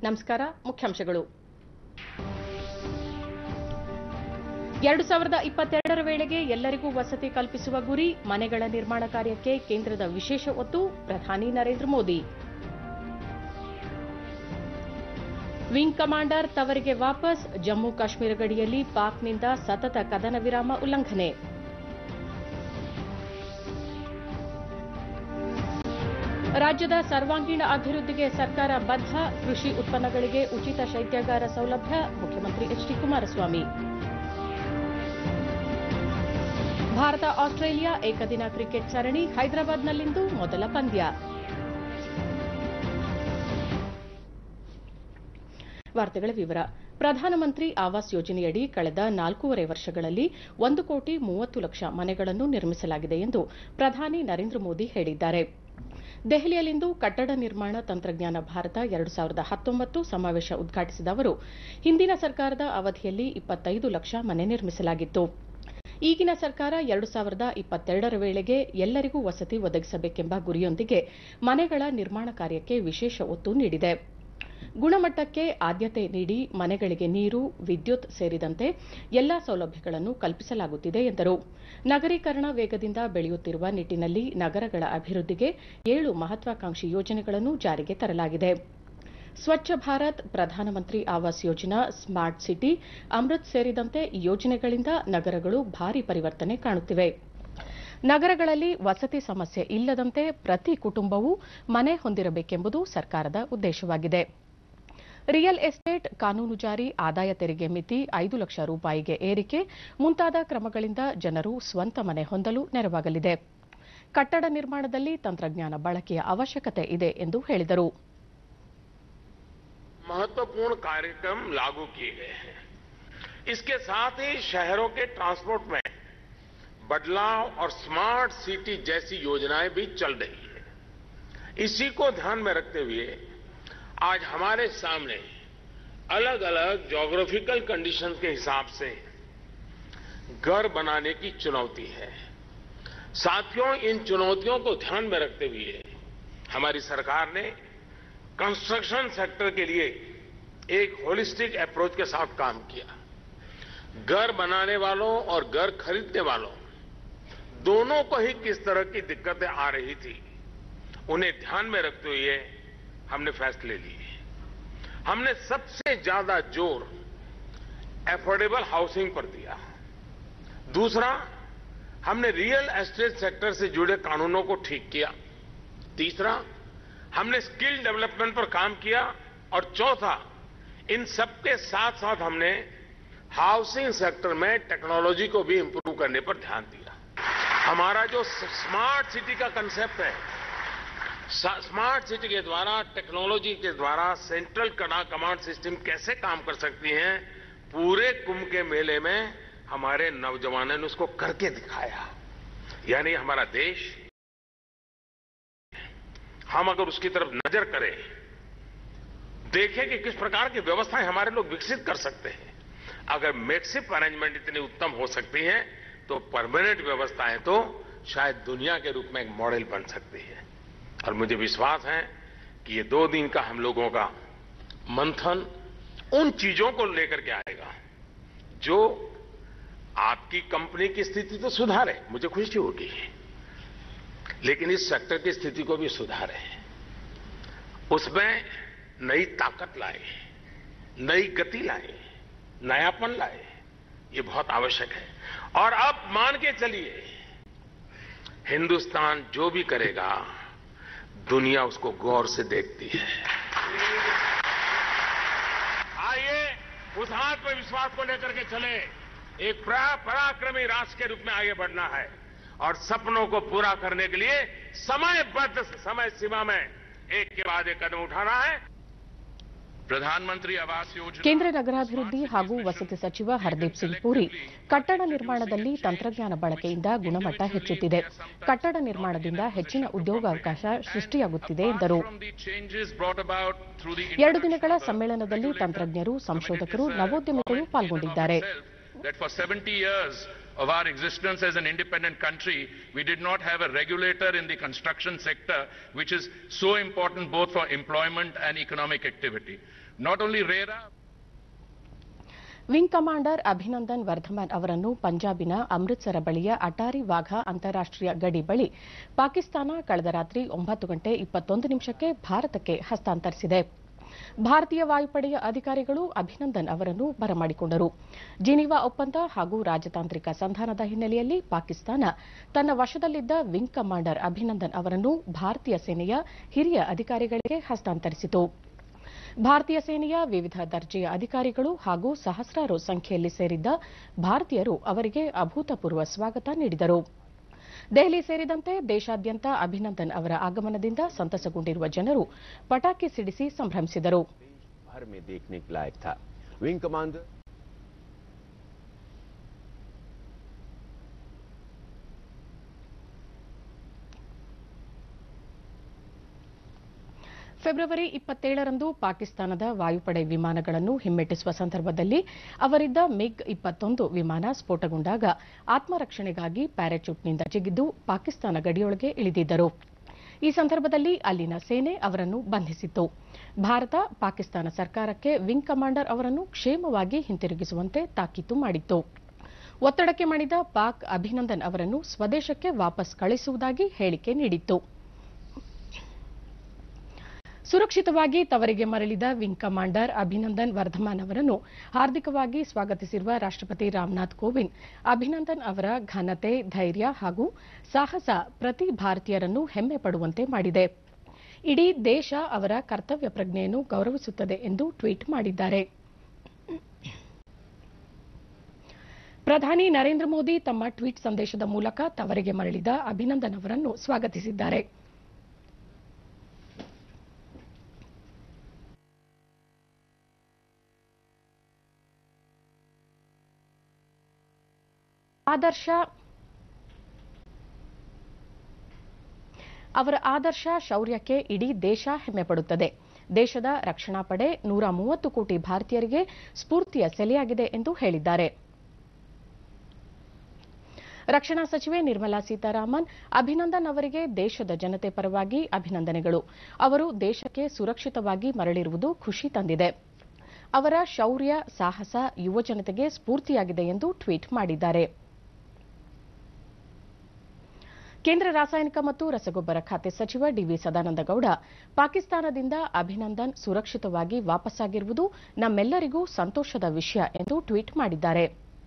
ನಮಸ್ಕಾರ ಮುಖ್ಯಾಂಶಗಳು ಎರಡು ಸಾವಿರದ ಇಪ್ಪತ್ತೆರಡರ ವೇಳೆಗೆ ಎಲ್ಲರಿಗೂ ವಸತಿ ಕಲ್ಪಿಸುವ ಗುರಿ ಮನೆಗಳ ನಿರ್ಮಾಣ ಕಾರ್ಯಕ್ಕೆ ಕೇಂದ್ರದ ವಿಶೇಷ ಒತ್ತು ಪ್ರಧಾನಿ ನರೇಂದ್ರ ಮೋದಿ ವಿಂಗ್ ಕಮಾಂಡರ್ ತವರಿಗೆ ವಾಪಸ್ ಜಮ್ಮು ಕಾಶ್ಮೀರ ಗಡಿಯಲ್ಲಿ ಪಾಕ್ನಿಂದ ಸತತ ಕದನ ವಿರಾಮ ಉಲ್ಲಂಘನೆ ರಾಜ್ಯದ ಸರ್ವಾಂಗೀಣ ಅಭಿವೃದ್ಧಿಗೆ ಸರ್ಕಾರ ಬದ್ಧ ಕೃಷಿ ಉತ್ಪನ್ನಗಳಿಗೆ ಉಚಿತ ಶೈತ್ಯಾಗಾರ ಸೌಲಭ್ಯ ಮುಖ್ಯಮಂತ್ರಿ ಎಚ್ಡಿ ಕುಮಾರಸ್ವಾಮಿ ಭಾರತ ಆಸ್ಟ್ರೇಲಿಯಾ ಏಕದಿನ ಕ್ರಿಕೆಟ್ ಸರಣಿ ಹೈದರಾಬಾದ್ನಲ್ಲಿಂದು ಮೊದಲ ಪಂದ್ಯ ವಾರ್ತೆಗಳ ವಿವರ ಪ್ರಧಾನಮಂತ್ರಿ ಆವಾಸ್ ಯೋಜನೆಯಡಿ ಕಳೆದ ನಾಲ್ಕೂವರೆ ವರ್ಷಗಳಲ್ಲಿ ಒಂದು ಕೋಟಿ ಮೂವತ್ತು ಲಕ್ಷ ಮನೆಗಳನ್ನು ನಿರ್ಮಿಸಲಾಗಿದೆ ಎಂದು ಪ್ರಧಾನಿ ನರೇಂದ್ರ ಮೋದಿ ಹೇಳಿದ್ದಾರೆ ದೆಹಲಿಯಲ್ಲಿಂದು ಕಟ್ಟಡ ನಿರ್ಮಾಣ ತಂತ್ರಜ್ಞಾನ ಭಾರತ ಎರಡು ಸಾವಿರದ ಹತ್ತೊಂಬತ್ತು ಸಮಾವೇಶ ಉದ್ಘಾಟಿಸಿದ ಅವರು ಹಿಂದಿನ ಸರ್ಕಾರದ ಅವಧಿಯಲ್ಲಿ ಇಪ್ಪತ್ತೈದು ಲಕ್ಷ ಮನೆ ನಿರ್ಮಿಸಲಾಗಿತ್ತು ಈಗಿನ ಸರ್ಕಾರ ಎರಡು ಸಾವಿರದ ಇಪ್ಪತ್ತೆರಡರ ವೇಳೆಗೆ ಎಲ್ಲರಿಗೂ ವಸತಿ ಒದಗಿಸಬೇಕೆಂಬ ಗುರಿಯೊಂದಿಗೆ ಮನೆಗಳ ನಿರ್ಮಾಣ ಕಾರ್ಯಕ್ಕೆ ವಿಶೇಷ ಒತ್ತು ನೀಡಿದೆ ಗುಣಮಟ್ಟಕ್ಕೆ ಆದ್ಯತೆ ನೀಡಿ ಮನೆಗಳಿಗೆ ನೀರು ವಿದ್ಯುತ್ ಸೇರಿದಂತೆ ಎಲ್ಲಾ ಸೌಲಭ್ಯಗಳನ್ನು ಕಲ್ಪಿಸಲಾಗುತ್ತಿದೆ ಎಂದರು ನಗರೀಕರಣ ವೇಗದಿಂದ ಬೆಳೆಯುತ್ತಿರುವ ನಿಟ್ಟಿನಲ್ಲಿ ನಗರಗಳ ಅಭಿವೃದ್ಧಿಗೆ ಏಳು ಮಹತ್ವಾಕಾಂಕ್ಷಿ ಯೋಜನೆಗಳನ್ನು ಜಾರಿಗೆ ತರಲಾಗಿದೆ ಸ್ವಚ್ಛ ಭಾರತ್ ಪ್ರಧಾನಮಂತ್ರಿ ಆವಾಸ್ ಯೋಜನಾ ಸ್ಮಾರ್ಟ್ ಸಿಟಿ ಅಮೃತ್ ಸೇರಿದಂತೆ ಈ ಯೋಜನೆಗಳಿಂದ ನಗರಗಳು ಭಾರಿ ಪರಿವರ್ತನೆ ಕಾಣುತ್ತಿವೆ ನಗರಗಳಲ್ಲಿ ವಸತಿ ಸಮಸ್ಯೆ ಇಲ್ಲದಂತೆ ಪ್ರತಿ ಕುಟುಂಬವೂ ಮನೆ ಹೊಂದಿರಬೇಕೆಂಬುದು ಸರ್ಕಾರದ ಉದ್ದೇಶವಾಗಿದೆ ರಿಯಲ್ ಎಸ್ಟೇಟ್ ಕಾನೂನು ಜಾರಿ ಆದಾಯ ತೆರಿಗೆ ಮಿತಿ ಐದು ಲಕ್ಷ ರೂಪಾಯಿಗೆ ಏರಿಕೆ ಮುಂತಾದ ಕ್ರಮಗಳಿಂದ ಜನರು ಸ್ವಂತ ಮನೆ ಹೊಂದಲು ನೆರವಾಗಲಿದೆ ಕಟ್ಟಡ ನಿರ್ಮಾಣದಲ್ಲಿ ತಂತ್ರಜ್ಞಾನ ಬಳಕೆಯ ಅವಶ್ಯಕತೆ ಇದೆ ಎಂದು ಹೇಳಿದರು महत्वपूर्ण कार्यक्रम लागू किए गए हैं इसके साथ ही शहरों के ट्रांसपोर्ट में बदलाव और स्मार्ट सिटी जैसी योजनाएं भी चल रही है इसी को ध्यान में रखते हुए आज हमारे सामने अलग अलग ज्योग्राफिकल कंडीशंस के हिसाब से घर बनाने की चुनौती है साथियों इन चुनौतियों को ध्यान में रखते हुए हमारी सरकार ने कंस्ट्रक्शन सेक्टर के लिए एक होलिस्टिक अप्रोच के साथ काम किया घर बनाने वालों और घर खरीदने वालों दोनों को ही किस तरह की दिक्कतें आ रही थी उन्हें ध्यान में रखते हुए हमने फैसले लिए हमने सबसे ज्यादा जोर एफोर्डेबल हाउसिंग पर दिया दूसरा हमने रियल एस्टेट सेक्टर से जुड़े कानूनों को ठीक किया तीसरा हमने स्किल डेवलपमेंट पर काम किया और चौथा इन सबके साथ साथ हमने हाउसिंग सेक्टर में टेक्नोलॉजी को भी इंप्रूव करने पर ध्यान दिया हमारा जो स्मार्ट सिटी का कंसेप्ट है स्मार्ट सिटी के द्वारा टेक्नोलॉजी के द्वारा सेंट्रल कमांड सिस्टम कैसे काम कर सकती हैं पूरे कुंभ के मेले में हमारे नौजवानों ने उसको करके दिखाया यानी हमारा देश हम अगर उसकी तरफ नजर करें देखें कि किस प्रकार की व्यवस्थाएं हमारे लोग विकसित कर सकते हैं अगर मेकशिप अरेंजमेंट इतनी उत्तम हो सकती है तो परमानेंट व्यवस्थाएं तो शायद दुनिया के रूप में एक मॉडल बन सकती है और मुझे विश्वास है कि ये दो दिन का हम लोगों का मंथन उन चीजों को लेकर के आएगा जो आपकी कंपनी की स्थिति तो सुधारे मुझे खुशी होगी लेकिन इस सेक्टर की स्थिति को भी सुधारे उसमें नई ताकत लाए नई गति लाए नयापन लाए ये बहुत आवश्यक है और अब मान के चलिए हिंदुस्तान जो भी करेगा दुनिया उसको गौर से देखती है आइए उस आत्मविश्वास को लेकर के चले एक पराक्रमी राष्ट्र के रूप में आगे बढ़ना है और सपनों को पूरा करने के लिए समयबद्ध समय सीमा में एक के बाद एक कदम उठाना है ಪ್ರಧಾನಮಂತ್ರಿ ಆವಾಸ್ ಯೋಜನಾ ಕೇಂದ್ರ ನಗರಾಭಿವೃದ್ಧಿ ಹಾಗೂ ವಸತಿ ಸಚಿವ ಹರ್ದೀಪ್ ಸಿಂಗ್ ಪುರಿ ಕಟ್ಟಡ ನಿರ್ಮಾಣದಲ್ಲಿ ತಂತ್ರಜ್ಞಾನ ಬಳಕೆಯಿಂದ ಗುಣಮಟ್ಟ ಹೆಚ್ಚುತ್ತಿದೆ ಕಟ್ಟಡ ನಿರ್ಮಾಣದಿಂದ ಹೆಚ್ಚಿನ ಉದ್ಯೋಗಾವಕಾಶ ಸೃಷ್ಟಿಯಾಗುತ್ತಿದೆ ಎಂದರು ಎರಡು ದಿನಗಳ ಸಮ್ಮೇಳನದಲ್ಲಿ ತಂತ್ರಜ್ಞರು ಸಂಶೋಧಕರು ನವೋದ್ಯಮಿಗಳು ಪಾಲ್ಗೊಂಡಿದ್ದಾರೆ that for 70 years of our existence as an independent country, we did not have a regulator in the construction sector, which is so important both for employment and economic activity. Not only RERA, wing commander Abhinandan Vardhaman ಅವರನ್ನು ಪಂಜಾಬಿನ ಅಮೃತ್ಸರ ಬಳಿಯ ಅಟಾರಿ ವಾಘಾ ಅಂತಾರಾಷ್ಟೀಯ ಗಡಿ ಬಳಿ ಪಾಕಿಸ್ತಾನ ಕಳೆದ ರಾತ್ರಿ ಒಂಬತ್ತು ಗಂಟೆ ಇಪ್ಪತ್ತೊಂದು ನಿಮಿಷಕ್ಕೆ ಭಾರತಕ್ಕೆ ಹಸ್ತಾಂತರಿಸಿದೆ ಭಾರತೀಯ ವಾಯುಪಡೆಯ ಅಧಿಕಾರಿಗಳು ಅಭಿನಂದನ್ ಅವರನ್ನು ಬರಮಾಡಿಕೊಂಡರು ಜಿನಿವಾ ಒಪ್ಪಂದ ಹಾಗೂ ರಾಜತಾಂತ್ರಿಕ ಸಂಧಾನದ ಹಿನ್ನೆಲೆಯಲ್ಲಿ ಪಾಕಿಸ್ತಾನ ತನ್ನ ವಶದಲ್ಲಿದ್ದ ವಿಂಗ್ ಕಮಾಂಡರ್ ಅಭಿನಂದನ್ ಅವರನ್ನು ಭಾರತೀಯ ಸೇನೆಯ ಹಿರಿಯ ಅಧಿಕಾರಿಗಳಿಗೆ ಹಸ್ತಾಂತರಿಸಿತು ಭಾರತೀಯ ಸೇನೆಯ ವಿವಿಧ ದರ್ಜೆಯ ಅಧಿಕಾರಿಗಳು ಹಾಗೂ ಸಹಸ್ರಾರು ಸಂಖ್ಯೆಯಲ್ಲಿ ಸೇರಿದ್ದ ಭಾರತೀಯರು ಅವರಿಗೆ ಅಭೂತಪೂರ್ವ ಸ್ವಾಗತ ನೀಡಿದರು ದೆಹಲಿ ಸೇರಿದಂತೆ ದೇಶಾದ್ಯಂತ ಅಭಿನಂದನ್ ಅವರ ಆಗಮನದಿಂದ ಸಂತಸಗೊಂಡಿರುವ ಜನರು ಪಟಾಕಿ ಸಿಡಿಸಿ ಸಂಭ್ರಮಿಸಿದರು भर में देखने के लायक था विंग कमांडर ಫೆಬ್ರವರಿ ಇಪ್ಪತ್ತೇಳರಂದು ಪಾಕಿಸ್ತಾನದ ವಾಯುಪಡೆ ವಿಮಾನಗಳನ್ನು ಹಿಮ್ಮೆಟ್ಟಿಸುವ ಸಂದರ್ಭದಲ್ಲಿ ಅವರಿದ್ದ ಮಿಗ್ ಇಪ್ಪತ್ತೊಂದು ವಿಮಾನ ಸ್ಫೋಟಗೊಂಡಾಗ ಆತ್ಮರಕ್ಷಣೆಗಾಗಿ ಪ್ಯಾರಾಚೂಟ್ನಿಂದ ಜಿಗಿದ್ದು ಪಾಕಿಸ್ತಾನ ಗಡಿಯೊಳಗೆ ಇಳಿದಿದ್ದರು ಈ ಸಂದರ್ಭದಲ್ಲಿ ಅಲ್ಲಿನ ಸೇನೆ ಅವರನ್ನು ಬಂಧಿಸಿತ್ತು ಭಾರತ ಪಾಕಿಸ್ತಾನ ಸರ್ಕಾರಕ್ಕೆ ವಿಂಗ್ ಕಮಾಂಡರ್ ಅವರನ್ನು ಕ್ಷೇಮವಾಗಿ ಹಿಂತಿರುಗಿಸುವಂತೆ ತಾಕೀತು ಮಾಡಿತ್ತು ಒತ್ತಡಕ್ಕೆ ಮಣಿದ ಪಾಕ್ ಅಭಿನಂದನ್ ಅವರನ್ನು ಸ್ವದೇಶಕ್ಕೆ ವಾಪಸ್ ಕಳಿಸುವುದಾಗಿ ಹೇಳಿಕೆ ನೀಡಿತ್ತು ಸುರಕ್ಷಿತವಾಗಿ ತವರಿಗೆ ಮರಳಿದ ವಿಂಗ್ ಕಮಾಂಡರ್ ಅಭಿನಂದನ್ ವರ್ಧಮಾನ್ ಅವರನ್ನು ಹಾರ್ದಿಕವಾಗಿ ಸ್ವಾಗತಿಸಿರುವ ರಾಷ್ಟಪತಿ ರಾಮನಾಥ್ ಕೋವಿಂದ್ ಅಭಿನಂದನ್ ಅವರ ಘನತೆ ಧೈರ್ಯ ಹಾಗೂ ಸಾಹಸ ಪ್ರತಿ ಭಾರತೀಯರನ್ನು ಹೆಮ್ಮೆ ಪಡುವಂತೆ ಮಾಡಿದೆ ಇಡೀ ದೇಶ ಅವರ ಕರ್ತವ್ಯ ಪ್ರಜ್ಞೆಯನ್ನು ಗೌರವಿಸುತ್ತದೆ ಎಂದು ಟ್ವೀಟ್ ಮಾಡಿದ್ದಾರೆ ಪ್ರಧಾನಿ ನರೇಂದ್ರ ಮೋದಿ ತಮ್ಮ ಟ್ವೀಟ್ ಸಂದೇಶದ ಮೂಲಕ ತವರಿಗೆ ಮರಳಿದ ಅಭಿನಂದನ್ ಅವರನ್ನು ಸ್ವಾಗತಿಸಿದ್ದಾರೆ ಆದರ್ಶ ಅವರ ಆದರ್ಶ ಶೌರ್ಯಕ್ಕೆ ಇಡೀ ದೇಶ ಹೆಮ್ಮೆ ಪಡುತ್ತದೆ ದೇಶದ ರಕ್ಷಣಾ ಪಡೆ ನೂರ ಮೂವತ್ತು ಕೋಟಿ ಭಾರತೀಯರಿಗೆ ಸ್ಫೂರ್ತಿಯ ಸೆಲೆಯಾಗಿದೆ ಎಂದು ಹೇಳಿದ್ದಾರೆ ರಕ್ಷಣಾ ಸಚಿವೆ ನಿರ್ಮಲಾ ಸೀತಾರಾಮನ್ ಅಭಿನಂದನ್ ಅವರಿಗೆ ದೇಶದ ಜನತೆ ಪರವಾಗಿ ಅಭಿನಂದನೆಗಳು ಅವರು ದೇಶಕ್ಕೆ ಸುರಕ್ಷಿತವಾಗಿ ಮರಳಿರುವುದು ಖುಷಿ ತಂದಿದೆ ಅವರ ಶೌರ್ಯ ಸಾಹಸ ಯುವಜನತೆಗೆ ಸ್ಫೂರ್ತಿಯಾಗಿದೆ ಎಂದು ಟ್ವೀಟ್ ಮಾಡಿದ್ದಾರೆ ಕೇಂದ್ರ ರಾಸಾಯನಿಕ ಮತ್ತು ರಸಗೊಬ್ಬರ ಖಾತೆ ಸಚಿವ ಡಿವಿ ಸದಾನಂದಗೌಡ ಪಾಕಿಸ್ತಾನದಿಂದ ಅಭಿನಂದನ್ ಸುರಕ್ಷಿತವಾಗಿ ವಾಪಸ್ಸಾಗಿರುವುದು ನಮ್ಮೆಲ್ಲರಿಗೂ ಸಂತೋಷದ ವಿಷಯ ಎಂದು ಟ್ವೀಟ್ ಮಾಡಿದ್ದಾರೆ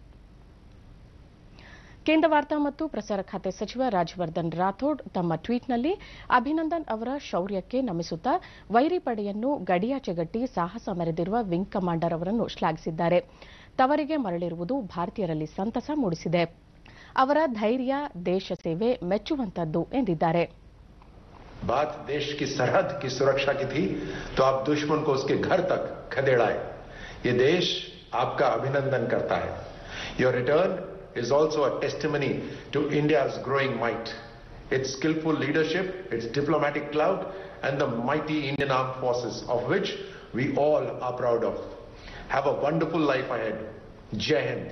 ಕೇಂದ್ರ ವಾರ್ತಾ ಮತ್ತು ಪ್ರಸಾರ ಖಾತೆ ಸಚಿವ ರಾಜವರ್ಧನ್ ರಾಥೋಡ್ ತಮ್ಮ ಟ್ವೀಟ್ನಲ್ಲಿ ಅಭಿನಂದನ್ ಅವರ ಶೌರ್ಯಕ್ಕೆ ನಮಿಸುತ್ತಾ ವೈರಿ ಪಡೆಯನ್ನು ಗಡಿಯಾಚೆಗಟ್ಟಿ ಸಾಹಸ ಮೆರೆದಿರುವ ವಿಂಗ್ ಕಮಾಂಡರ್ ಅವರನ್ನು ಶ್ಲಾಘಿಸಿದ್ದಾರೆ ತವರಿಗೆ ಮರಳಿರುವುದು ಭಾರತೀಯರಲ್ಲಿ ಸಂತಸ ಮೂಡಿಸಿದೆ ಅವರ ಧೈರ್ಯ ದೇಶ ಸೇವೆ ಮೆಚ್ಚುವಂತದ್ದು ಎಂದಿದ್ದಾರೆ बात देश की सरहद की सुरक्षा की थी तो आप दुश्मन को उसके घर तक खदेड़ाए ये देश आपका अभिनंदन करता है your return is also a testimony to India's growing might, its skillful leadership, its diplomatic clout, and the mighty Indian armed forces, of which we all are proud of. Have a wonderful life ahead. Jai Hind.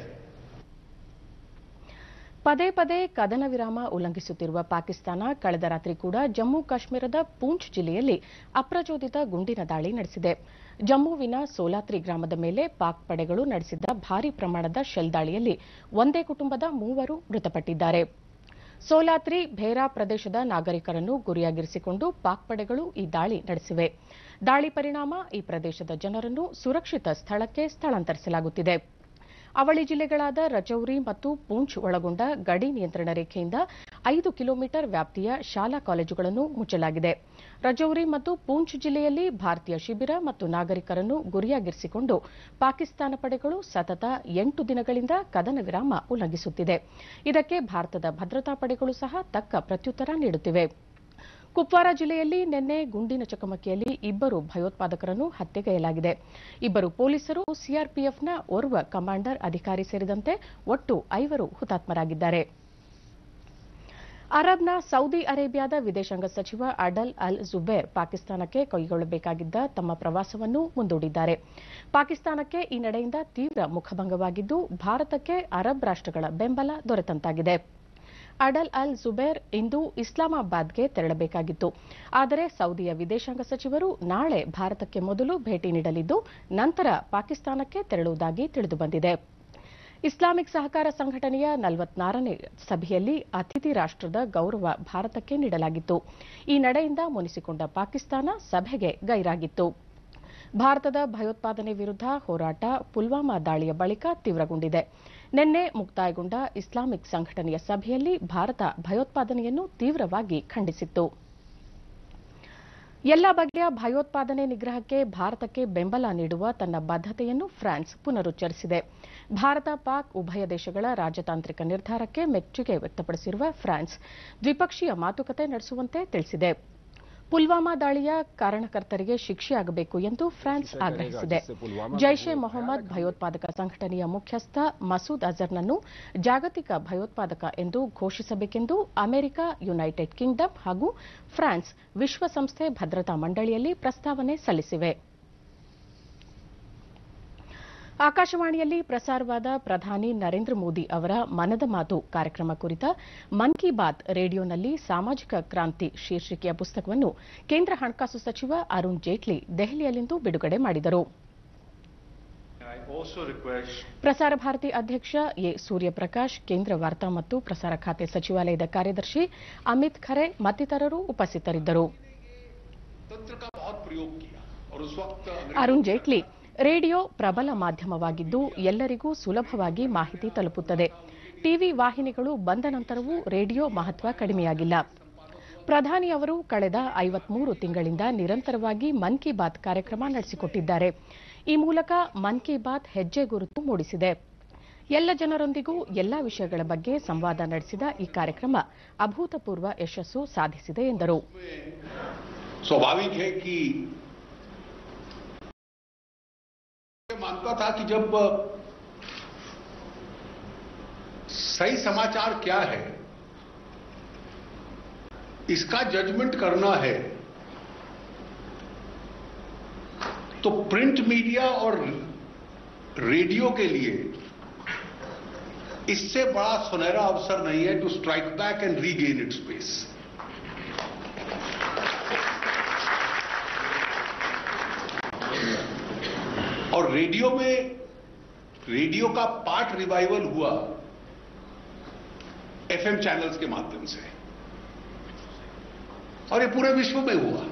ಪದೇ ಪದೇ ಕದನ ವಿರಾಮ ಉಲ್ಲಂಘಿಸುತ್ತಿರುವ ಪಾಕಿಸ್ತಾನ ಕಳೆದ ರಾತ್ರಿ ಕೂಡ ಜಮ್ಮು ಕಾಶ್ಮೀರದ ಪೂಂಚ್ ಜಿಲ್ಲೆಯಲ್ಲಿ ಅಪ್ರಚೋದಿತ ಗುಂಡಿನ ದಾಳಿ ನಡೆಸಿದೆ ಜಮ್ಮುವಿನ ಸೋಲಾತ್ರಿ ಗ್ರಾಮದ ಮೇಲೆ ಪಾಕ್ ಪಡೆಗಳು ನಡೆಸಿದ ಭಾರೀ ಪ್ರಮಾಣದ ಶೆಲ್ ದಾಳಿಯಲ್ಲಿ ಒಂದೇ ಕುಟುಂಬದ ಮೂವರು ಮೃತಪಟ್ಟಿದ್ದಾರೆ ಸೋಲಾತ್ರಿ ಭೇರಾ ಪ್ರದೇಶದ ನಾಗರಿಕರನ್ನು ಗುರಿಯಾಗಿರಿಸಿಕೊಂಡು ಪಾಕ್ ಪಡೆಗಳು ಈ ದಾಳಿ ನಡೆಸಿವೆ ದಾಳಿ ಪರಿಣಾಮ ಈ ಪ್ರದೇಶದ ಜನರನ್ನು ಸುರಕ್ಷಿತ ಸ್ಥಳಕ್ಕೆ ಸ್ಥಳಾಂತರಿಸಲಾಗುತ್ತಿದೆ ಅವಳಿ ಜಿಲ್ಲೆಗಳಾದ ರಜೌರಿ ಮತ್ತು ಪೂಂಚ್ ಒಳಗೊಂಡ ಗಡಿ ನಿಯಂತ್ರಣ ರೇಖೆಯಿಂದ ಐದು ಕಿಲೋಮೀಟರ್ ವ್ಯಾಪ್ತಿಯ ಶಾಲಾ ಕಾಲೇಜುಗಳನ್ನು ಮುಚ್ಚಲಾಗಿದೆ ರಜೌರಿ ಮತ್ತು ಪೂಂಚ್ ಜಿಲ್ಲೆಯಲ್ಲಿ ಭಾರತೀಯ ಶಿಬಿರ ಮತ್ತು ನಾಗರಿಕರನ್ನು ಗುರಿಯಾಗಿರಿಸಿಕೊಂಡು ಪಾಕಿಸ್ತಾನ ಪಡೆಗಳು ಸತತ ಎಂಟು ದಿನಗಳಿಂದ ಕದನ ವಿರಾಮ ಉಲ್ಲಂಘಿಸುತ್ತಿದೆ ಇದಕ್ಕೆ ಭಾರತದ ಭದ್ರತಾ ಪಡೆಗಳು ಸಹ ತಕ್ಕ ಪ್ರತ್ಯುತ್ತರ ನೀಡುತ್ತಿವೆ ಕುಪ್ವಾರ ಜಿಲ್ಲೆಯಲ್ಲಿ ನಿನ್ನೆ ಗುಂಡಿನ ಚಕಮಕಿಯಲ್ಲಿ ಇಬ್ಬರು ಭಯೋತ್ಪಾದಕರನ್ನು ಹತ್ಯೆಗೈಯಲಾಗಿದೆ ಇಬ್ಬರು ಪೊಲೀಸರು ಸಿಆರ್ಪಿಎಫ್ನ ಓರ್ವ ಕಮಾಂಡರ್ ಅಧಿಕಾರಿ ಸೇರಿದಂತೆ ಒಟ್ಟು ಐವರು ಹುತಾತ್ಮರಾಗಿದ್ದಾರೆ ಅರಬ್ನ ಸೌದಿ ಅರೇಬಿಯಾದ ವಿದೇಶಾಂಗ ಸಚಿವ ಅಡಲ್ ಅಲ್ ಜುಬೇರ್ ಪಾಕಿಸ್ತಾನಕ್ಕೆ ಕೈಗೊಳ್ಳಬೇಕಾಗಿದ್ದ ತಮ್ಮ ಪ್ರವಾಸವನ್ನು ಮುಂದೂಡಿದ್ದಾರೆ ಪಾಕಿಸ್ತಾನಕ್ಕೆ ಈ ನಡೆಯಿಂದ ತೀವ್ರ ಮುಖಭಂಗವಾಗಿದ್ದು ಭಾರತಕ್ಕೆ ಅರಬ್ ರಾಷ್ಟಗಳ ಬೆಂಬಲ ದೊರೆತಂತಾಗಿದೆ ಅಡಲ್ ಅಲ್ ಜುಬೇರ್ ಇಂದು ಇಸ್ಲಾಮಾಬಾದ್ಗೆ ತೆರಳಬೇಕಾಗಿತ್ತು ಆದರೆ ಸೌದಿಯ ವಿದೇಶಾಂಗ ಸಚಿವರು ನಾಳೆ ಭಾರತಕ್ಕೆ ಮೊದಲು ಭೇಟಿ ನೀಡಲಿದ್ದು ನಂತರ ಪಾಕಿಸ್ತಾನಕ್ಕೆ ತೆರಳುವುದಾಗಿ ತಿಳಿದುಬಂದಿದೆ ಇಸ್ಲಾಮಿಕ್ ಸಹಕಾರ ಸಂಘಟನೆಯ ನಲವತ್ನಾರನೇ ಸಭೆಯಲ್ಲಿ ಅತಿಥಿ ರಾಷ್ಟದ ಗೌರವ ಭಾರತಕ್ಕೆ ನೀಡಲಾಗಿತ್ತು ಈ ನಡೆಯಿಂದ ಮುನಿಸಿಕೊಂಡ ಪಾಕಿಸ್ತಾನ ಸಭೆಗೆ ಗೈರಾಗಿತ್ತು ಭಾರತದ ಭಯೋತ್ಪಾದನೆ ವಿರುದ್ಧ ಹೋರಾಟ ಪುಲ್ವಾಮಾ ದಾಳಿಯ ಬಳಿಕ ತೀವ್ರಗೊಂಡಿದೆ ನಿನ್ನೆ ಮುಕ್ತಾಯಗೊಂಡ ಇಸ್ಲಾಮಿಕ್ ಸಂಘಟನೆಯ ಸಭೆಯಲ್ಲಿ ಭಾರತ ಭಯೋತ್ಪಾದನೆಯನ್ನು ತೀವ್ರವಾಗಿ ಖಂಡಿಸಿತ್ತು ಎಲ್ಲ ಬಗೆಯ ಭಯೋತ್ಪಾದನೆ ನಿಗ್ರಹಕ್ಕೆ ಭಾರತಕ್ಕೆ ಬೆಂಬಲ ನೀಡುವ ತನ್ನ ಬದ್ಧತೆಯನ್ನು ಫ್ರಾನ್ಸ್ ಪುನರುಚ್ಚರಿಸಿದೆ ಭಾರತ ಪಾಕ್ ಉಭಯ ದೇಶಗಳ ರಾಜತಾಂತ್ರಿಕ ನಿರ್ಧಾರಕ್ಕೆ ಮೆಚ್ಚುಗೆ ವ್ಯಕ್ತಪಡಿಸಿರುವ ಫ್ರಾನ್ಸ್ ದ್ವಿಪಕ್ಷೀಯ ಮಾತುಕತೆ ನಡೆಸುವಂತೆ ತಿಳಿಸಿದೆ ಪುಲ್ವಾಮಾ ದಾಳಿಯ ಕಾರಣಕರ್ತರಿಗೆ ಶಿಕ್ಷೆಯಾಗಬೇಕು ಎಂದು ಫ್ರಾನ್ಸ್ ಆಗ್ರಹಿಸಿದೆ ಜೈಷ್ ಎ ಮೊಹಮ್ಮದ್ ಭಯೋತ್ಪಾದಕ ಸಂಘಟನೆಯ ಮುಖ್ಯಸ್ಥ ಮಸೂದ್ ಅಜರ್ನನ್ನು ಜಾಗತಿಕ ಭಯೋತ್ಪಾದಕ ಎಂದು ಘೋಷಿಸಬೇಕೆಂದು ಅಮೆರಿಕ ಯುನೈಟೆಡ್ ಕಿಂಗ್ಡಮ್ ಹಾಗೂ ಫ್ರಾನ್ಸ್ ವಿಶ್ವಸಂಸ್ಥೆ ಭದ್ರತಾ ಮಂಡಳಿಯಲ್ಲಿ ಪ್ರಸ್ತಾವನೆ ಸಲ್ಲಿಸಿವೆ ಆಕಾಶವಾಣಿಯಲ್ಲಿ ಪ್ರಸಾರವಾದ ಪ್ರಧಾನಿ ನರೇಂದ್ರ ಮೋದಿ ಅವರ ಮನದ ಮಾತು ಕಾರ್ಯಕ್ರಮ ಕುರಿತ ಮನ್ ಕಿ ಬಾತ್ ರೇಡಿಯೋನಲ್ಲಿ ಸಾಮಾಜಿಕ ಕ್ರಾಂತಿ ಶೀರ್ಷಿಕೆಯ ಪುಸ್ತಕವನ್ನು ಕೇಂದ್ರ ಹಣಕಾಸು ಸಚಿವ ಅರುಣ್ ಜೇಟ್ಲಿ ದೆಹಲಿಯಲ್ಲಿಂದು ಬಿಡುಗಡೆ ಮಾಡಿದರು ಪ್ರಸಾರ ಭಾರತಿ ಅಧ್ಯಕ್ಷ ಎ ಸೂರ್ಯಪ್ರಕಾಶ್ ಕೇಂದ್ರ ವಾರ್ತಾ ಮತ್ತು ಪ್ರಸಾರ ಖಾತೆ ಸಚಿವಾಲಯದ ಕಾರ್ಯದರ್ಶಿ ಅಮಿತ್ ಖರೆ ಮತ್ತಿತರರು ಉಪಸ್ಥಿತರಿದ್ದರು ಅರುಣ್ ಜೇಟ್ಲಿ ರೇಡಿಯೋ ಪ್ರಬಲ ಮಾಧ್ಯಮವಾಗಿದ್ದು ಎಲ್ಲರಿಗೂ ಸುಲಭವಾಗಿ ಮಾಹಿತಿ ತಲುಪುತ್ತದೆ ಟಿವಿ ವಾಹಿನಿಗಳು ಬಂದ ನಂತರವೂ ರೇಡಿಯೋ ಮಹತ್ವ ಕಡಿಮೆಯಾಗಿಲ್ಲ ಪ್ರಧಾನಿ ಅವರು ಕಳೆದ ಐವತ್ಮೂರು ತಿಂಗಳಿಂದ ನಿರಂತರವಾಗಿ ಮನ್ ಕಿ ಬಾತ್ ಕಾರ್ಯಕ್ರಮ ನಡೆಸಿಕೊಟ್ಟಿದ್ದಾರೆ ಈ ಮೂಲಕ ಮನ್ ಕಿ ಬಾತ್ ಹೆಜ್ಜೆ ಗುರುತು ಮೂಡಿಸಿದೆ ಎಲ್ಲ ಜನರೊಂದಿಗೂ ಎಲ್ಲಾ ವಿಷಯಗಳ ಬಗ್ಗೆ ಸಂವಾದ ನಡೆಸಿದ ಈ ಕಾರ್ಯಕ್ರಮ ಅಭೂತಪೂರ್ವ ಯಶಸ್ಸು ಸಾಧಿಸಿದೆ ಎಂದರು स्वाभाविक है कि मैं मानता था कि जब सही समाचार क्या है इसका जजमेंट करना है तो प्रिंट मीडिया और रेडियो के लिए इससे बड़ा सुनहरा अवसर नहीं है to strike back and regain it space और रेडियो में रेडियो का पार्ट रिवाइवल हुआ एफएम चैनल्स के माध्यम से और ये पूरे विश्व में हुआ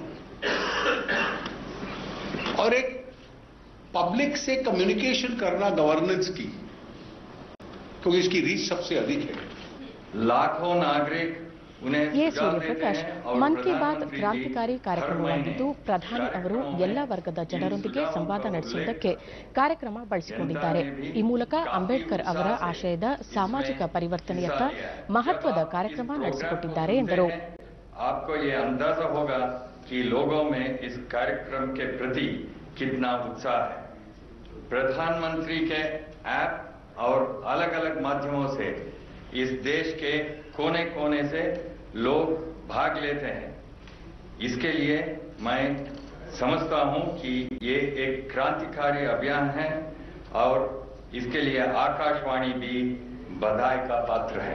और एक पब्लिक से कम्युनिकेशन करना गवर्नेंस की क्योंकि इसकी रीच सबसे अधिक है लाखों नागरिक उन्हें ಎ सुझाव देते ಸೂರ್ಯಪ್ರಕಾಶ್ हैं और ಮನ್ ಕಿ ಬಾತ್ प्रधानमंत्री जी ಕ್ರಾಂತಿಕಾರಿ हर ಕಾರ್ಯಕ್ರಮವಾಗಿದ್ದು महीने ಪ್ರಧಾನಿ ಅವರು कार्यक्रमों ಎಲ್ಲ में ವರ್ಗದ इन ಜನರೊಂದಿಗೆ सुझावों ಸಂವಾದ का ನಡೆಸುವುದಕ್ಕೆ उल्लेख ಕಾರ್ಯಕ್ರಮ ಬಳಸಿಕೊಂಡಿದ್ದಾರೆ ಈ ಮೂಲಕ ಅಂಬೇಡ್ಕರ್ ಅವರ ಆಶಯದ ಸಾಮಾಜಿಕ ಪರಿವರ್ತನೆಯತ್ತ ಮಹತ್ವದ ಕಾರ್ಯಕ್ರಮ ನಡೆಸಿಕೊಟ್ಟಿದ್ದಾರೆ ಎಂದರು आपको ये अंदाजा होगा कि लोगों में इस कार्यक्रम के प्रति कितना उत्साह है प्रधानमंत्री के ऐप और अलग अलग माध्यमों से इस देश के कोने कोने से लोग भाग लेते हैं इसके लिए मैं समझता हूं कि ये एक क्रांतिकारी अभियान है और इसके लिए आकाशवाणी भी बधाई का पात्र है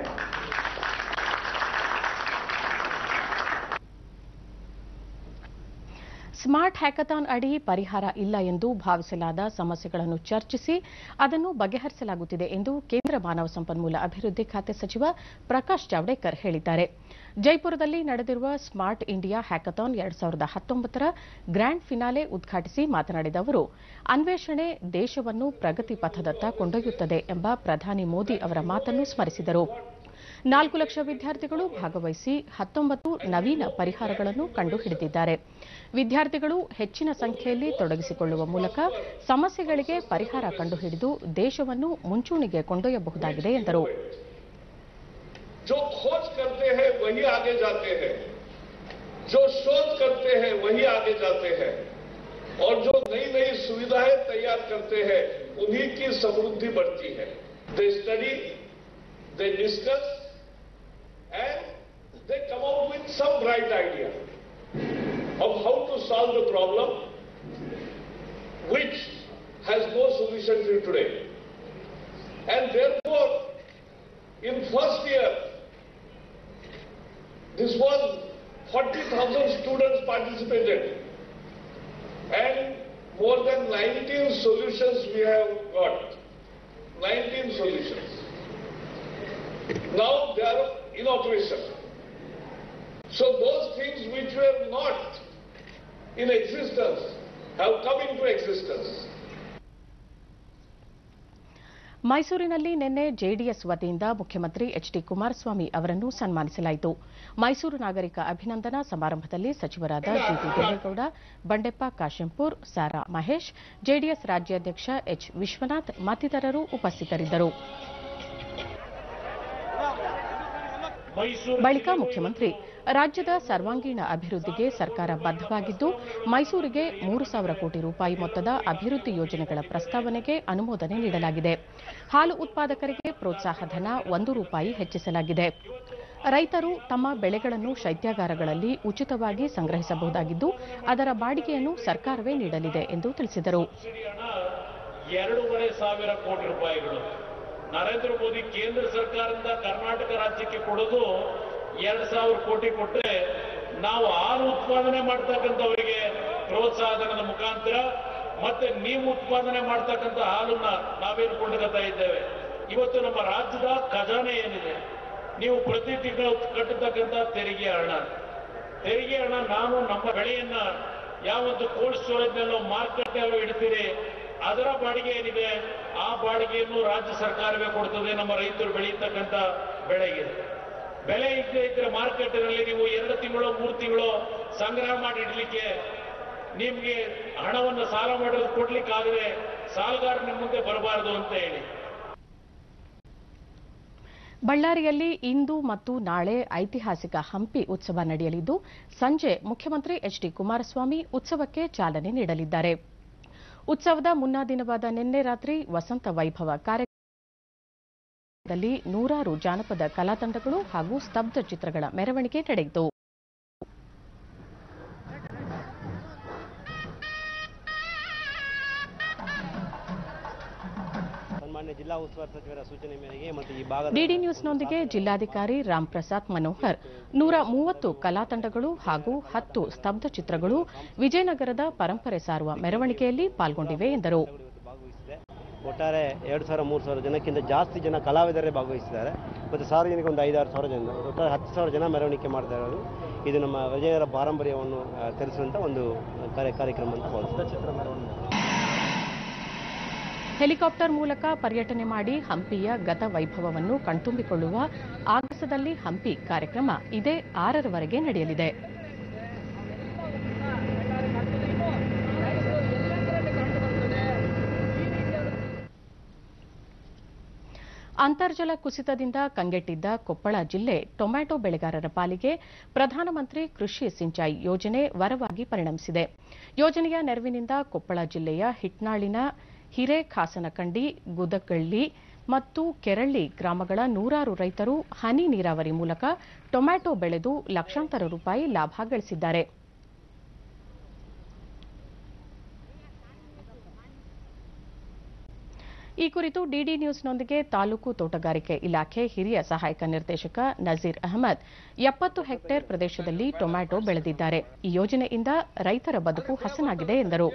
ಸ್ಮಾರ್ಟ್ ಹ್ಯಾಕಥಾನ್ ಅಡಿ ಪರಿಹಾರ ಇಲ್ಲ ಎಂದು ಭಾವಿಸಲಾದ ಸಮಸ್ಯೆಗಳನ್ನು ಚರ್ಚಿಸಿ ಅದನ್ನು ಬಗೆಹರಿಸಲಾಗುತ್ತಿದೆ ಎಂದು ಕೇಂದ್ರ ಮಾನವ ಸಂಪನ್ಮೂಲ ಅಭಿವೃದ್ಧಿ ಖಾತೆ ಸಚಿವ ಪ್ರಕಾಶ್ ಜಾವಡೇಕರ್ ಹೇಳಿದ್ದಾರೆ ಜೈಪುರದಲ್ಲಿ ನಡೆದಿರುವ ಸ್ಮಾರ್ಟ್ ಇಂಡಿಯಾ ಹ್ಯಾಕಥಾನ್ ಎರಡ್ ಸಾವಿರದ ಹತ್ತೊಂಬತ್ತರ ಗ್ರ್ಯಾಂಡ್ ಫಿನಾಲೆ ಉದ್ಘಾಟಿಸಿ ಮಾತನಾಡಿದ ಅವರು ಅನ್ವೇಷಣೆ ದೇಶವನ್ನು ಪ್ರಗತಿ ಪಥದತ್ತ ಕೊಂಡೊಯ್ಯುತ್ತದೆ ಎಂಬ ಪ್ರಧಾನಿ ಮೋದಿ ಅವರ ಮಾತನ್ನು ಸ್ಮರಿಸಿದರು ನಾಲ್ಕು ಲಕ್ಷ ವಿದ್ಯಾರ್ಥಿಗಳು ಭಾಗವಹಿಸಿ ಹತ್ತೊಂಬತ್ತು ನವೀನ ಪರಿಹಾರಗಳನ್ನು ಕಂಡುಹಿಡಿದಿದ್ದಾರೆ ವಿದ್ಯಾರ್ಥಿಗಳು ಹೆಚ್ಚಿನ ಸಂಖ್ಯೆಯಲ್ಲಿ ತೊಡಗಿಸಿಕೊಳ್ಳುವ ಮೂಲಕ ಸಮಸ್ಯೆಗಳಿಗೆ ಪರಿಹಾರ ಕಂಡುಹಿಡಿದು ದೇಶವನ್ನು ಮುಂಚೂಣಿಗೆ ಕೊಂಡೊಯ್ಯಬಹುದಾಗಿದೆ ಎಂದರು जो खोज करते हैं वही आगे जाते हैं जो शोध करते हैं वही आगे जाते हैं और जो नई नई सुविधाएं तैयार करते हैं उन्हीं की समृद्धि बढ़ती है they study they discuss and they come out with some bright idea of how to solve the problem, which has no solution till today. And therefore, in first year, this was 40,000 students participated and more than 19 solutions we have got. 19 solutions. Now they are in operation. So those things which were not in existence have come into existence. ಮೈಸೂರಿನಲ್ಲಿ ನಿನ್ನೆ JDS ವತಿಯಿಂದ ಮುಖ್ಯಮಂತ್ರಿ H D Kumaraswamy ಅವರನ್ನು ಸನ್ಮಾನಿಸಲಾಯಿತು ಮೈಸೂರು ನಾಗರಿಕ ಅಭಿನಂದನಾ ಸಮಾರಂಭದಲ್ಲಿ ಸಚಿವರಾದ ಜಿಟಿ ದೇವೇಗೌಡ ಬಂಡೆಪ್ಪ ಕಾಶೆಂಪೂರ್ ಸಾರಾ ಮಹೇಶ್ ಜೆಡಿಎಸ್ ರಾಜ್ಯಾಧ್ಯಕ್ಷ ಎಚ್ ವಿಶ್ವನಾಥ್ ಮತ್ತಿತರರು ಉಪಸ್ಥಿತರಿದ್ದರು ಬಳಿಕ ಮುಖ್ಯಮಂತ್ರಿ ರಾಜ್ಯದ ಸರ್ವಾಂಗೀಣ ಅಭಿವೃದ್ಧಿಗೆ ಸರ್ಕಾರ ಬದ್ದವಾಗಿದ್ದು ಮೈಸೂರಿಗೆ ಮೂರು ಸಾವಿರ ಕೋಟಿ ರೂಪಾಯಿ ಮೊತ್ತದ ಅಭಿವೃದ್ಧಿ ಯೋಜನೆಗಳ ಪ್ರಸ್ತಾವನೆಗೆ ಅನುಮೋದನೆ ನೀಡಲಾಗಿದೆ ಹಾಲು ಉತ್ಪಾದಕರಿಗೆ ಪ್ರೋತ್ಸಾಹ ಧನ ಒಂದು ರೂಪಾಯಿ ಹೆಚ್ಚಿಸಲಾಗಿದೆ ರೈತರು ತಮ್ಮ ಬೆಳೆಗಳನ್ನು ಶೈತ್ಯಾಗಾರಗಳಲ್ಲಿ ಉಚಿತವಾಗಿ ಸಂಗ್ರಹಿಸಬಹುದಾಗಿದ್ದು ಅದರ ಬಾಡಿಗೆಯನ್ನು ಸರ್ಕಾರವೇ ನೀಡಲಿದೆ ಎಂದು ತಿಳಿಸಿದರು ಎರಡೂವರೆ ಸಾವಿರ ಕೋಟಿ ರೂಪಾಯಿಗಳು ನರೇಂದ್ರ ಮೋದಿ ಕೇಂದ್ರ ಸರ್ಕಾರದಿಂದ ಕರ್ನಾಟಕ ರಾಜ್ಯಕ್ಕೆ ಕೊಡೋದು ಎರಡು ಸಾವಿರ ಕೋಟಿ ಕೊಟ್ಟರೆ ನಾವು ಹಾಲು ಉತ್ಪಾದನೆ ಮಾಡ್ತಕ್ಕಂಥವರಿಗೆ ಪ್ರೋತ್ಸಾಹಧನದ ಮುಖಾಂತರ ಮತ್ತೆ ನೀವು ಉತ್ಪಾದನೆ ಮಾಡ್ತಕ್ಕಂಥ ಹಾಲನ್ನ ನಾವೇನು ಕೊಂಡ್ಕೊತಾ ಇದ್ದೇವೆ ಇವತ್ತು ನಮ್ಮ ರಾಜ್ಯದ ಖಜಾನೆ ಏನಿದೆ ನೀವು ಪ್ರತಿ ತಿಂಗಳು ಕಟ್ಟತಕ್ಕಂಥ ತೆರಿಗೆ ಹಣ ತೆರಿಗೆ ಹಣ ನಾನು ನಮ್ಮ ಬೆಳೆಯನ್ನ ಯಾವೊಂದು ಕೋಲ್ಡ್ ಸ್ಟೋರೇಜ್ನಲ್ಲೋ ಮಾರುಕಟ್ಟೆಯಲ್ಲೋ ಇಡ್ತೀರಿ ಅದರ ಬಾಡಿಗೆ ಏನಿದೆ ಆ ಬಾಡಿಗೆಯನ್ನು ರಾಜ್ಯ ಸರ್ಕಾರವೇ ಕೊಡ್ತದೆ ನಮ್ಮ ರೈತರು ಬೆಳೆಯತಕ್ಕಂಥ ಬೆಳೆಗೆ ಬೆಲೆ ಇದ್ದೇ ಇದ್ರೆ ಮಾರುಕಟ್ಟೆನಲ್ಲಿ ನೀವು ಎರಡು ತಿಂಗಳು ಮೂರು ತಿಂಗಳು ಸಂಗ್ರಹ ಮಾಡಿ ಇಡ್ಲಿಕ್ಕೆ ನಿಮ್ಗೆ ಹಣವನ್ನು ಸಾಲ ಮಾಡೋದು ಕೊಡ್ಲಿಕ್ಕಾಗದೆ ಸಾಲಗಾರ ನಿಮ್ಮ ಮುಂದೆ ಬರಬಾರದು ಅಂತ ಹೇಳಿ ಬಳ್ಳಾರಿಯಲ್ಲಿ ಇಂದು ಮತ್ತು ನಾಳೆ ಐತಿಹಾಸಿಕ ಹಂಪಿ ಉತ್ಸವ ನಡೆಯಲಿದ್ದು ಸಂಜೆ ಮುಖ್ಯಮಂತ್ರಿ ಎಚ್ ಡಿ ಕುಮಾರಸ್ವಾಮಿ ಉತ್ಸವಕ್ಕೆ ಚಾಲನೆ ನೀಡಲಿದ್ದಾರೆ ಉತ್ಸವದ ಮುನ್ನಾ ದಿನವಾದ ನಿನ್ನೆ ರಾತ್ರಿ ವಸಂತ ವೈಭವ ಕಾರ್ಯಕ್ರಮದಲ್ಲಿ ನೂರಾರು ಜಾನಪದ ಕಲಾತಂಡಗಳು ಹಾಗೂ ಸ್ತಬ್ಧ ಚಿತ್ರಗಳ ಮೆರವಣಿಗೆ ನಡೆಯಿತು ಸನ್ಮಾನ್ಯ ಜಿಲ್ಲಾ ಉಸ್ತುವಾರಿ ಸಚಿವರ ಸೂಚನೆ ಮೇರೆಗೆ ಮತ್ತು ಈ ಭಾಗದ ಡಿಡಿ ನ್ಯೂಸ್ನೊಂದಿಗೆ ಜಿಲ್ಲಾಧಿಕಾರಿ ರಾಮ್ಪ್ರಸಾದ್ ಮನೋಹರ್ ನೂರ ಮೂವತ್ತು ಕಲಾತಂಡಗಳು ಹಾಗೂ ಹತ್ತು ಸ್ತಬ್ಧ ಚಿತ್ರಗಳು ವಿಜಯನಗರದ ಪರಂಪರೆ ಸಾರುವ ಮೆರವಣಿಗೆಯಲ್ಲಿ ಪಾಲ್ಗೊಂಡಿವೆ ಎಂದರು ಭಾಗವಹಿಸಿದೆ ಒಟ್ಟಾರೆ ಎರಡು ಸಾವಿರ ಮೂರು ಸಾವಿರ ಜನಕ್ಕಿಂತ ಜಾಸ್ತಿ ಜನ ಕಲಾವಿದರೇ ಭಾಗವಹಿಸಿದ್ದಾರೆ ಮತ್ತು ಸಾರ್ವಜನಿಕ ಒಂದು ಐದಾರು ಸಾವಿರ ಜನ ಒಟ್ಟಾರೆ ಹತ್ತು ಸಾವಿರ ಜನ ಮೆರವಣಿಗೆ ಮಾಡ್ತಾ ಇರೋದು ಇದು ನಮ್ಮ ವಿಜಯನಗರ ಪಾರಂಪರ್ಯವನ್ನು ಆ, ತಿಳಿಸುವಂಥ ಒಂದು ಕಾರ್ಯ ಕಾರ್ಯಕ್ರಮ ಅಂತ ಭಾವಿಸ್ತಾರೆ ಹೆಲಿಕಾಪ್ಟರ್ ಮೂಲಕ ಪರ್ಯಟನೆ ಮಾಡಿ ಹಂಪಿಯ ಗತ ವೈಭವವನ್ನು ಕಣ್ತುಂಬಿಕೊಳ್ಳುವ ಆಗಸದಲ್ಲಿ ಹಂಪಿ ಕಾರ್ಯಕ್ರಮ ಇದೇ ಆರರವರೆಗೆ ನಡೆಯಲಿದೆ ಅಂತರ್ಜಲ ಕುಸಿತದಿಂದ ಕಂಗೆಟ್ಟಿದ್ದ ಕೊಪ್ಪಳ ಜಿಲ್ಲೆ ಟೊಮ್ಯಾಟೊ ಬೆಳೆಗಾರರ ಪಾಲಿಗೆ ಪ್ರಧಾನಮಂತ್ರಿ ಕೃಷಿ ಸಿಂಚಾಯಿ ಯೋಜನೆ ವರವಾಗಿ ಪರಿಣಮಿಸಿದೆ ಯೋಜನೆಯ ನೆರವಿನಿಂದ ಕೊಪ್ಪಳ ಜಿಲ್ಲೆಯ ಹಿಟ್ನಾಳಿನ ಹಿರೇಖಾಸನಕಂಡಿ ಗುದಗಳ್ಳಿ ಮತ್ತು ಕೆರಳ್ಳಿ ಗ್ರಾಮಗಳ ನೂರಾರು ರೈತರು ಹನಿ ನೀರಾವರಿ ಮೂಲಕ ಟೊಮ್ಯಾಟೊ ಬೆಳೆದು ಲಕ್ಷಾಂತರ ರೂಪಾಯಿ ಲಾಭ ಗಳಿಸಿದ್ದಾರೆ ಈ ಕುರಿತು ಡಿಡಿ ನ್ಯೂಸ್ನೊಂದಿಗೆ ತಾಲೂಕು ತೋಟಗಾರಿಕೆ ಇಲಾಖೆ ಹಿರಿಯ ಸಹಾಯಕ ನಿರ್ದೇಶಕ ನಜೀರ್ ಅಹಮದ್ ಎಪ್ಪತ್ತು ಹೆಕ್ಟೇರ್ ಪ್ರದೇಶದಲ್ಲಿ ಟೊಮ್ಯಾಟೊ ಬೆಳೆದಿದ್ದಾರೆ ಈ ಯೋಜನೆಯಿಂದ ರೈತರ ಬದುಕು ಹಸನಾಗಿದೆ ಎಂದರು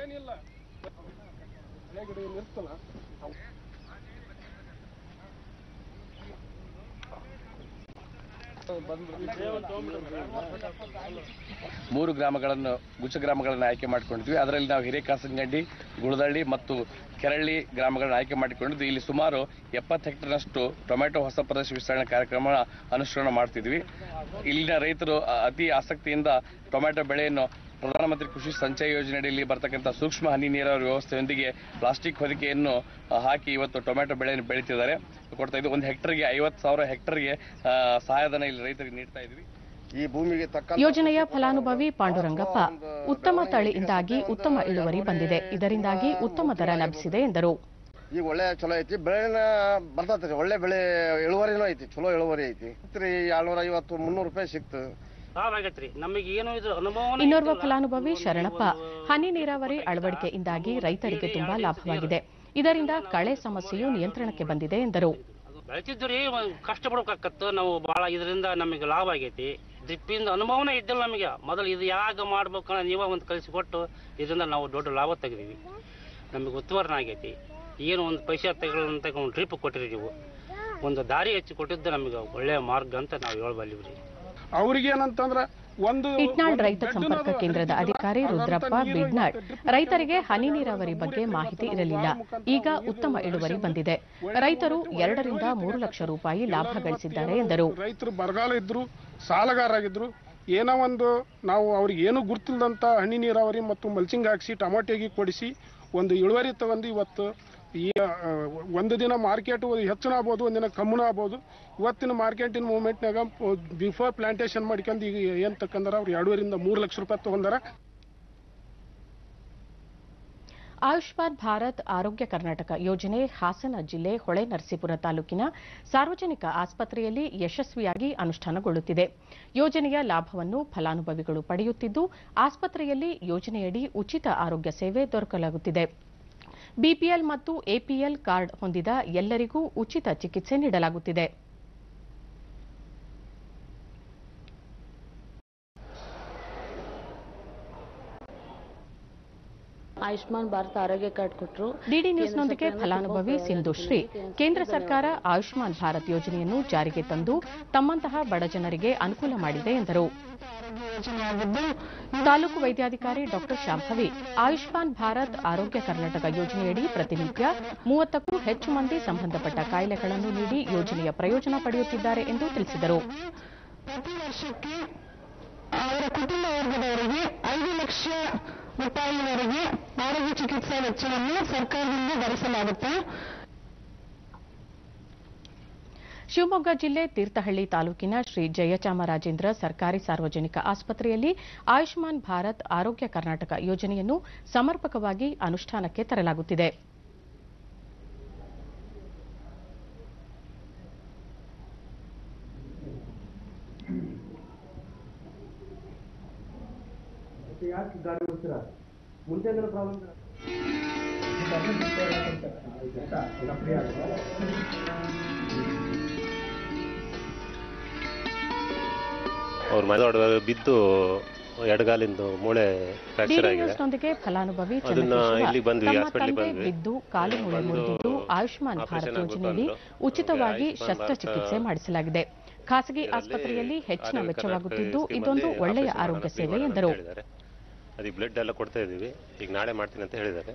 ಮೂರು ಗ್ರಾಮಗಳನ್ನು ಗುಚ್ಚ ಗ್ರಾಮಗಳನ್ನು ಆಯ್ಕೆ ಮಾಡಿಕೊಂಡಿದ್ವಿ ಅದರಲ್ಲಿ ನಾವು ಹಿರೇಕಾಸನಗಂಡಿ ಗುಳದಳ್ಳಿ ಮತ್ತು ಕೆರಳ್ಳಿ ಗ್ರಾಮಗಳನ್ನು ಆಯ್ಕೆ ಮಾಡಿಕೊಂಡಿದ್ದು ಇಲ್ಲಿ ಸುಮಾರು ಎಪ್ಪತ್ತು ಹೆಕ್ಟರ್ನಷ್ಟು ಟೊಮೆಟೊ ಹೊಸ ಪ್ರದೇಶ ವಿಸ್ತರಣೆ ಕಾರ್ಯಕ್ರಮ ಅನುಷ್ಠಾನ ಮಾಡ್ತಿದ್ವಿ ಇಲ್ಲಿನ ರೈತರು ಅ- ಅತಿ ಆಸಕ್ತಿಯಿಂದ ಟೊಮೆಟೊ ಬೆಳೆಯನ್ನು ಪ್ರಧಾನಮಂತ್ರಿ ಕೃಷಿ ಸಂಚಯ ಯೋಜನೆಯಲ್ಲಿ ಬರ್ತಕ್ಕಂಥ ಸೂಕ್ಷ್ಮ ಹನಿ ನೀರಾವರಿ ವ್ಯವಸ್ಥೆಯೊಂದಿಗೆ ಪ್ಲಾಸ್ಟಿಕ್ ಹೊದಿಕೆಯನ್ನು ಆ, ಹಾಕಿ ಇವತ್ತು ಟೊಮೆಟೊ ಬೆಳೆಯನ್ನು ಬೆಳೀತಿದ್ದಾರೆ ಕೊಡ್ತಾ ಇದ್ದು ಒಂದು ಹೆಕ್ಟರ್ಗೆ ಐವತ್ತು ಸಾವಿರ ಹೆಕ್ಟರ್ಗೆ ಆ, ಸಹಾಯಧನ ಇಲ್ಲಿ ರೈತರಿಗೆ ನೀಡ್ತಾ ಇದ್ವಿ ಈ ಭೂಮಿಗೆ ತಕ್ಕ ಯೋಜನೆಯ ಫಲಾನುಭವಿ ಪಾಂಡುರಂಗಪ್ಪ ಉತ್ತಮ ತಳಿಯಿಂದಾಗಿ ಉತ್ತಮ ಇಳುವರಿ ಬಂದಿದೆ ಇದರಿಂದಾಗಿ ಉತ್ತಮ ದರ ಲಭಿಸಿದೆ ಎಂದರು ಈಗ ಒಳ್ಳೆ ಚಲೋ ಐತಿ ಬೆಳೆನ ಬರ್ತೈತಿ ಒಳ್ಳೆ ಬೆಳೆ ಇಳುವರಿನೂ ಐತಿ ಚಲೋ ಇಳುವರಿ ಐತಿ ರೀ ಏಳ್ನೂರ ಐವತ್ತು ಮುನ್ನೂರು ರೂಪಾಯಿ ಸಿಕ್ತು ಲಾಭ ಆಗೈತ್ರಿ ನಮಗೆ ಏನು ಇದು ಅನುಭವ ಇನ್ನೋರ್ವ ಫಲಾನುಭವಿ ಶರಣಪ್ಪ ಹನಿ ನೀರಾವರಿ ಅಳವಡಿಕೆಯಿಂದಾಗಿ ರೈತರಿಗೆ ತುಂಬಾ ಲಾಭವಾಗಿದೆ ಇದರಿಂದ ಕಳೆ ಸಮಸ್ಯೆಯು ನಿಯಂತ್ರಣಕ್ಕೆ ಬಂದಿದೆ ಎಂದರು ಬೆಳಿತಿದ್ರಿ ಕಷ್ಟ ಪಡ್ಬೇಕಾಕತ್ತು ನಾವು ಬಹಳ ಇದರಿಂದ ನಮಗೆ ಲಾಭ ಆಗೈತಿ ಡ್ರಿಪ್ಪಿಂದ ಅನುಭವನೇ ಇದ್ದಿಲ್ಲ ನಮಗೆ ಮೊದಲು ಇದು ಯಾಗ ಮಾಡ್ಬೇಕನ್ನ ನೀವೇ ಒಂದು ಕಲಿಸಿಕೊಟ್ಟು ಇದರಿಂದ ನಾವು ದೊಡ್ಡ ಲಾಭ ತೆಗೆದೀವಿ ನಮಗೆ ಉತ್ತುವರ್ಣ ಆಗೈತಿ ಏನು ಒಂದು ಪೈಸಾ ತೆಗೊಳ್ಳಂತ ಒಂದು ಡ್ರಿಪ್ ಕೊಟ್ಟಿರಿ ನೀವು ಒಂದು ದಾರಿ ಹೆಚ್ಚಿ ಕೊಟ್ಟಿದ್ದು ನಮಗೆ ಒಳ್ಳೆಯ ಮಾರ್ಗ ಅಂತ ನಾವು ಹೇಳ್ಬಲ್ಲಿವ್ರಿ ಅವ್ರಿಗೆ ಏನಂತಂದ್ರ ಒಂದು ಇಟ್ನಾಳ್ ರೈತ ಸಂಪರ್ಕ ಕೇಂದ್ರದ ಅಧಿಕಾರಿ ರುದ್ರಪ್ಪ ಬಿಡ್ನಾಳ್ ರೈತರಿಗೆ ಹನಿ ನೀರಾವರಿ ಬಗ್ಗೆ ಮಾಹಿತಿ ಇರಲಿಲ್ಲ ಈಗ ಉತ್ತಮ ಇಳುವರಿ ಬಂದಿದೆ ರೈತರು ಎರಡರಿಂದ ಮೂರು ಲಕ್ಷ ರೂಪಾಯಿ ಲಾಭ ಗಳಿಸಿದ್ದಾರೆ ಎಂದರು ರೈತರು ಬರಗಾಲ ಇದ್ರು ಸಾಲಗಾರರಾಗಿದ್ರು ಏನೋ ಒಂದು ನಾವು ಅವ್ರಿಗೆ ಏನು ಗುರ್ತಿಲ್ದಂತ ಹನಿ ನೀರಾವರಿ ಮತ್ತು ಮಲ್ಚಿಂಗ್ ಹಾಕಿಸಿ ಟೊಮಾಟೋಗೆ ಕೊಡಿಸಿ ಒಂದು ಇಳುವರಿ ತಗೊಂಡು ಇವತ್ತು ಈ ಆ, ಒಂದು ದಿನ ಮಾರ್ಕೆಟ್ ಹೆಚ್ಚಿನ ಆಗ್ಬೋದು ಒಂದಿನ ಕಮ್ಮನ ಆಗ್ಬೋದು ಇವತ್ತಿನ ಮಾರ್ಕೆಟಿನ ಮೂವ್ಮೆಂಟ್ನಾಗ ಬಿಫೋರ್ ಪ್ಲಾಂಟೇಶನ್ ಮಾಡ್ಕೊಂಡು ಈಗ ಏನ್ ತಕ್ಕಂದಾರ ಅವ್ರು ಎರಡೂವರಿಂದ ಮೂರು ಲಕ್ಷ ರೂಪಾಯಿ ತಗೊಂಡಾರ ಆಯುಷ್ಮಾನ್ ಭಾರತ್ ಆರೋಗ್ಯ ಕರ್ನಾಟಕ ಯೋಜನೆ ಹಾಸನ ಜಿಲ್ಲೆ ಹೊಳೆನರಸೀಪುರ ತಾಲೂಕಿನ ಸಾರ್ವಜನಿಕ ಆಸ್ಪತ್ರೆಯಲ್ಲಿ ಯಶಸ್ವಿಯಾಗಿ ಅನುಷ್ಠಾನಗೊಳ್ಳುತ್ತಿದೆ ಯೋಜನೆಯ ಲಾಭವನ್ನು ಫಲಾನುಭವಿಗಳು ಪಡೆಯುತ್ತಿದ್ದು ಆಸ್ಪತ್ರೆಯಲ್ಲಿ ಯೋಜನೆಯಡಿ ಉಚಿತ ಆರೋಗ್ಯ ಸೇವೆ ದೊರಕಲಾಗುತ್ತಿದೆ ಬಿಪಿಎಲ್ ಮತ್ತು ಎಪಿಎಲ್ ಕಾರ್ಡ್ ಹೊಂದಿದ ಎಲ್ಲರಿಗೂ ಉಚಿತ ಚಿಕಿತ್ಸೆ ನೀಡಲಾಗುತ್ತಿದೆ ಆಯುಷ್ಮಾನ್ ಭಾರತ ಆರೋಗ್ಯ ಕಾರ್ಡ್ ಕೊಟ್ಟರು ಡಿಡಿ ನ್ಯೂಸ್ನೊಂದಿಗೆ ಫಲಾನುಭವಿ ಸಿಂಧು ಶ್ರೀ ಕೇಂದ್ರ ಸರ್ಕಾರ ಆಯುಷ್ಮಾನ್ ಭಾರತ್ ಯೋಜನೆಯನ್ನು ಜಾರಿಗೆ ತಂದು ತಮ್ಮಂತಹ ಬಡ ಜನರಿಗೆ ಅನುಕೂಲ ಮಾಡಿದೆ ಎಂದರು ತಾಲೂಕು ವೈದ್ಯಾಧಿಕಾರಿ ಡಾಕ್ಟರ್ ಶಾಂಭವಿ ಆಯುಷ್ಮಾನ್ ಭಾರತ್ ಆರೋಗ್ಯ ಕರ್ನಾಟಕ ಯೋಜನೆಯಡಿ ಪ್ರತಿನಿತ್ಯ ಮೂವತ್ತಕ್ಕೂ ಹೆಚ್ಚು ಮಂದಿ ಸಂಬಂಧಪಟ್ಟ ಕಾಯಿಲೆಗಳನ್ನು ನೀಡಿ ಯೋಜನೆಯ ಪ್ರಯೋಜನ ಪಡೆಯುತ್ತಿದ್ದಾರೆ ಎಂದು ತಿಳಿಸಿದರು ಅವರ ಕುಟುಂಬ ವರ್ಗದವರಿಗೆ ಐದು ಲಕ್ಷ ರೂಪಾಯಿವರೆಗೆ ಆರೋಗ್ಯ ಚಿಕಿತ್ಸಾ ವೆಚ್ಚವನ್ನು ಸರ್ಕಾರದಿಂದ ಭರಿಸಲಾಗುತ್ತೆ ಶಿವಮೊಗ್ಗ ಜಿಲ್ಲೆ ತೀರ್ಥಹಳ್ಳಿ ತಾಲೂಕಿನ ಶ್ರೀ ಜಯಚಾಮರಾಜೇಂದ್ರ ಸರ್ಕಾರಿ ಸಾರ್ವಜನಿಕ ಆಸ್ಪತ್ರೆಯಲ್ಲಿ ಆಯುಷ್ಮಾನ್ ಭಾರತ್ ಆರೋಗ್ಯ ಕರ್ನಾಟಕ ಯೋಜನೆಯನ್ನು ಸಮರ್ಪಕವಾಗಿ ಅನುಷ್ಠಾನಕ್ಕೆ ತರಲಾಗುತ್ತಿದೆ ಯಾಕೆ ಗಾಡಿ ಓಡಿಸ್ತೀರಾ ಮುಂಚೆ ಪ್ರಾಬ್ಲಮ್ ಅವ್ರ ಮನೆಯೊಳಗೆ ಬಿದ್ದು ಎಡಗಾಲಿಂದು ಮೂಳೆ ಫ್ರಾಕ್ಚರ್ ಡಿಡಿ ಆಗಿದೆ ನ್ಯೂಸ್ನೊಂದಿಗೆ ಫಲಾನುಭವಿ ಅದನ್ನ ಚಂದ್ರಶೇಖರ ಇಲ್ಲಿಗೆ ಬಂದ್ವಿ, ತಮ್ಮ ಹಾಸ್ಪಿಟ್ಲಿಗೆ ತಂದೆ ಬಂದ್ವಿ. ಬಿದ್ದು ಕಾಲು ಮೂಳೆ ಮುರಿದಿದ್ದು ಆಯುಷ್ಮಾನ್ ಭಾರತ್ ಆಪರೇಷನ್ ಆಗ್ಬೇಕು ಯೋಜನೆಯಲ್ಲಿ ಅಂದ್ರು. ಉಚಿತವಾಗಿ ಆಯುಷ್ಮಾನ್ ಶಸ್ತ್ರಚಿಕಿತ್ಸೆ ಭಾರತ ಮಾಡಿಸಲಾಗಿದೆ ಖಾಸಗಿ ಇದರಲ್ಲಿ ಆಸ್ಪತ್ರೆಯಲ್ಲಿ ಹೆಚ್ಚಿನ ಆರೋಗ್ಯ ವೆಚ್ಚವಾಗುತ್ತಿದ್ದು ಕರ್ನಾಟಕ ಇದೊಂದು ಸ್ಕೀಮಲ್ಲಿ ಒಳ್ಳೆಯ ಆಪರೇಷನ್ ಆರೋಗ್ಯ ಮಾಡೋಣ, ಸೇವೆ ಮಾಡೋಣ ಅಂತ ಎಂದರು ಹೇಳಿದ್ದಾರೆ. ಅದಕ್ಕೆ ಬ್ಲಡ್ ಎಲ್ಲ ಕೊಡ್ತಾ ಇದ್ದೀವಿ ಈಗ ನಾಳೆ ಮಾಡ್ತೀನಿ ಅಂತ ಹೇಳಿದ್ದಾರೆ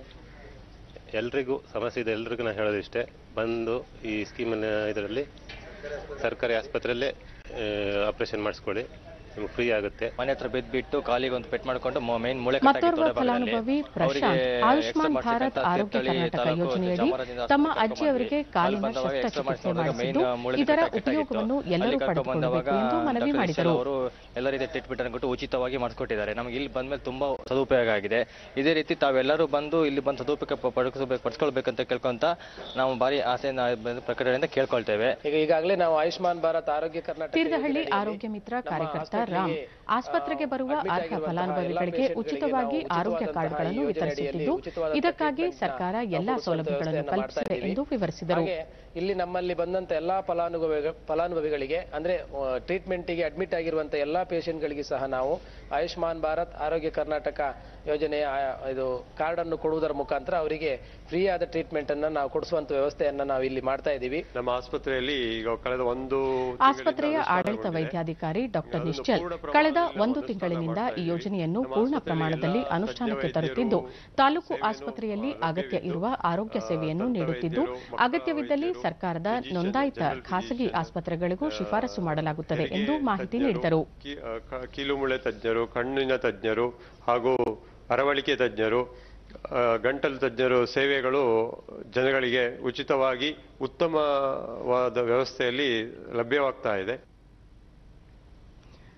ಎಲ್ರಿಗೂ ಸಮಸ್ಯೆ ಇದೆ ಎಲ್ರಿಗೂ ನಾನು ಹೇಳೋದಿಷ್ಟೇ ಬಂದು ಈ ಸ್ಕೀಮಿನ ಇದರಲ್ಲಿ ಸರ್ಕಾರಿ ಆಸ್ಪತ್ರೆಯಲ್ಲೇ ಆಪರೇಷನ್ ಮಾಡಿಸ್ಕೊಳ್ಳಿ ನಿಮ್ಗೆ ಫ್ರೀ ಆಗುತ್ತೆ ಮನೆ ಹತ್ರ ಬಿದ್ದು ಕಾಲಿಗೆ ಒಂದು ಪೆಟ್ ಮಾಡ್ಕೊಂಡು ಮೈನ್ ಮೂಳೆ ಮತ್ತೋರ್ವ ಫಲಾನುಭವಿ ಪ್ರಶಾಂತ್ ಆಯುಷ್ಮಾನ್ ಭಾರತ್ ಆರೋಗ್ಯ ಕರ್ನಾಟಕ ಯೋಜನೆಯಡಿ ತಮ್ಮ ಅಜ್ಜಿಯವರಿಗೆ ಕಾಲಿನ ಶಸ್ತ್ರಚಿಕಿತ್ಸೆ ಮಾಡಿಸಿದ್ದು ಇದರ ಉಪಯೋಗವನ್ನು ಎಲ್ಲರೂ ಪಡೆದುಕೊಳ್ಳಬೇಕು ಎಂದು ಮನವಿ ಮಾಡಿದರು ಅವರು ಎಲ್ಲ ರೀತಿಯ ಟ್ರೀಟ್ಮೆಂಟ್ ಅನ್ಬಿಟ್ಟು ಉಚಿತವಾಗಿ ಮಾಡಿಸ್ಕೊಟ್ಟಿದ್ದಾರೆ ನಮಗೆ ಇಲ್ಲಿ ಬಂದ್ಮೇಲೆ ತುಂಬಾ ಸದುಪಯೋಗ ಆಗಿದೆ ಇದೇ ರೀತಿ ತಾವೆಲ್ಲರೂ ಬಂದು ಇಲ್ಲಿ ಬಂದು ಸದುಪಯೋಗ ಪ- ಪಡಿಸ್ಕೊಬೇಕು ಪಡಿಸ್ಕೊಳ್ಬೇಕಂತ ಕೇಳ್ಕೊಂತ ನಾವು ಭಾರಿ ಆಸೆಯಿಂದ ಬಂದು ಪ್ರಕಟಣೆಯಿಂದ ಕೇಳ್ಕೊಳ್ತೇವೆ ಈಗ ಈಗಾಗಲೇ ನಾವು ಆಯುಷ್ಮಾನ್ ಭಾರತ್ ಆರೋಗ್ಯ ಕರ್ನಾಟಕ ತೀರ್ಥಹಳ್ಳಿ ಆರೋಗ್ಯ ಮಿತ್ರ ಕಾರ್ಯಕರ್ತ ರಾಮ್ ಆಸ್ಪತ್ರೆಗೆ ಬರುವ ಅರ್ಹ ಫಲಾನುಭವಿಗಳಿಗೆ ಉಚಿತವಾಗಿ ಆರೋಗ್ಯ ಕಾರ್ಡ್ಗಳನ್ನು ವಿತರಿಸುತ್ತಿದ್ದು ಇದಕ್ಕಾಗಿ ಸರ್ಕಾರ ಎಲ್ಲಾ ಸೌಲಭ್ಯಗಳನ್ನು ಕಲ್ಪಿಸಿದೆ ಎಂದು ವಿವರಿಸಿದರು ಹಾಗೆ ಇಲ್ಲಿ ನಮ್ಮಲ್ಲಿ ಬಂದಂತ ಎಲ್ಲಾ ಫಲಾನುಭವಿ ಫಲಾನುಭವಿಗಳಿಗೆ ಅಂದ್ರೆ ಟ್ರೀಟ್ಮೆಂಟಿಗೆ ಅಡ್ಮಿಟ್ ಆಗಿರುವಂತ ಎಲ್ಲಾ ಪೇಷಂಟ್ಗಳಿಗೆ ಸಹ ನಾವು ಆಯುಷ್ಮಾನ್ ಭಾರತ್ ಆರೋಗ್ಯ ಕರ್ನಾಟಕ ಯೋಜನೆಯ ಆ- ಇದು ಕಾರ್ಡ್ ಅನ್ನು ಕೊಡುವುದರ ಮುಖಾಂತರ ಅವರಿಗೆ ಫ್ರೀ ಆದ ಟ್ರೀಟ್ಮೆಂಟ್ ಅನ್ನ ನಾವು ಕೊಡಿಸುವಂತ ವ್ಯವಸ್ಥೆಯನ್ನ ನಾವು ಇಲ್ಲಿ ಮಾಡ್ತಾ ಇದ್ದೀವಿ ನಮ್ಮ ಆಸ್ಪತ್ರೆಯಲ್ಲಿ ಈಗ ಕಳೆದ ಒಂದು ಆಸ್ಪತ್ರೆಯ ಆಡಳಿತ ವೈದ್ಯಾಧಿಕಾರಿ ಡಾಕ್ಟರ್ ನಿಶ್ಚಲ್ ಕಳೆದ ಒಂದು ತಿಂಗಳಿನಿಂದ ಈ ಯೋಜನೆಯನ್ನು ಪೂರ್ಣ ಪ್ರಮಾಣದಲ್ಲಿ ಅನುಷ್ಠಾನಕ್ಕೆ ತರುತ್ತಿದ್ದು ತಾಲೂಕು ಆಸ್ಪತ್ರೆಯಲ್ಲಿ ಅಗತ್ಯ ಇರುವ ಆರೋಗ್ಯ ಸೇವೆಯನ್ನು ನೀಡುತ್ತಿದ್ದು ಅಗತ್ಯವಿದ್ದಲ್ಲಿ ಸರ್ಕಾರದ ನೋಂದಾಯಿತ ಖಾಸಗಿ ಆಸ್ಪತ್ರೆಗಳಿಗೂ ಶಿಫಾರಸು ಮಾಡಲಾಗುತ್ತದೆ ಎಂದು ಮಾಹಿತಿ ನೀಡಿದರು ಕಿ- ಆ, ಕ- ಕೀಲುಮುಳೆ ತಜ್ಞರು ಕಣ್ಣಿನ ತಜ್ಞರು ಹಾಗೂ ಅರವಳಿಕೆ ತಜ್ಞರು ಆ, ಗಂಟಲು ತಜ್ಞರು ಸೇವೆಗಳು ಜನಗಳಿಗೆ ಉಚಿತವಾಗಿ ಉತ್ತಮವಾದ ವ್ಯವಸ್ಥೆಯಲ್ಲಿ ಲಭ್ಯವಾಗ್ತಾ ಇದೆ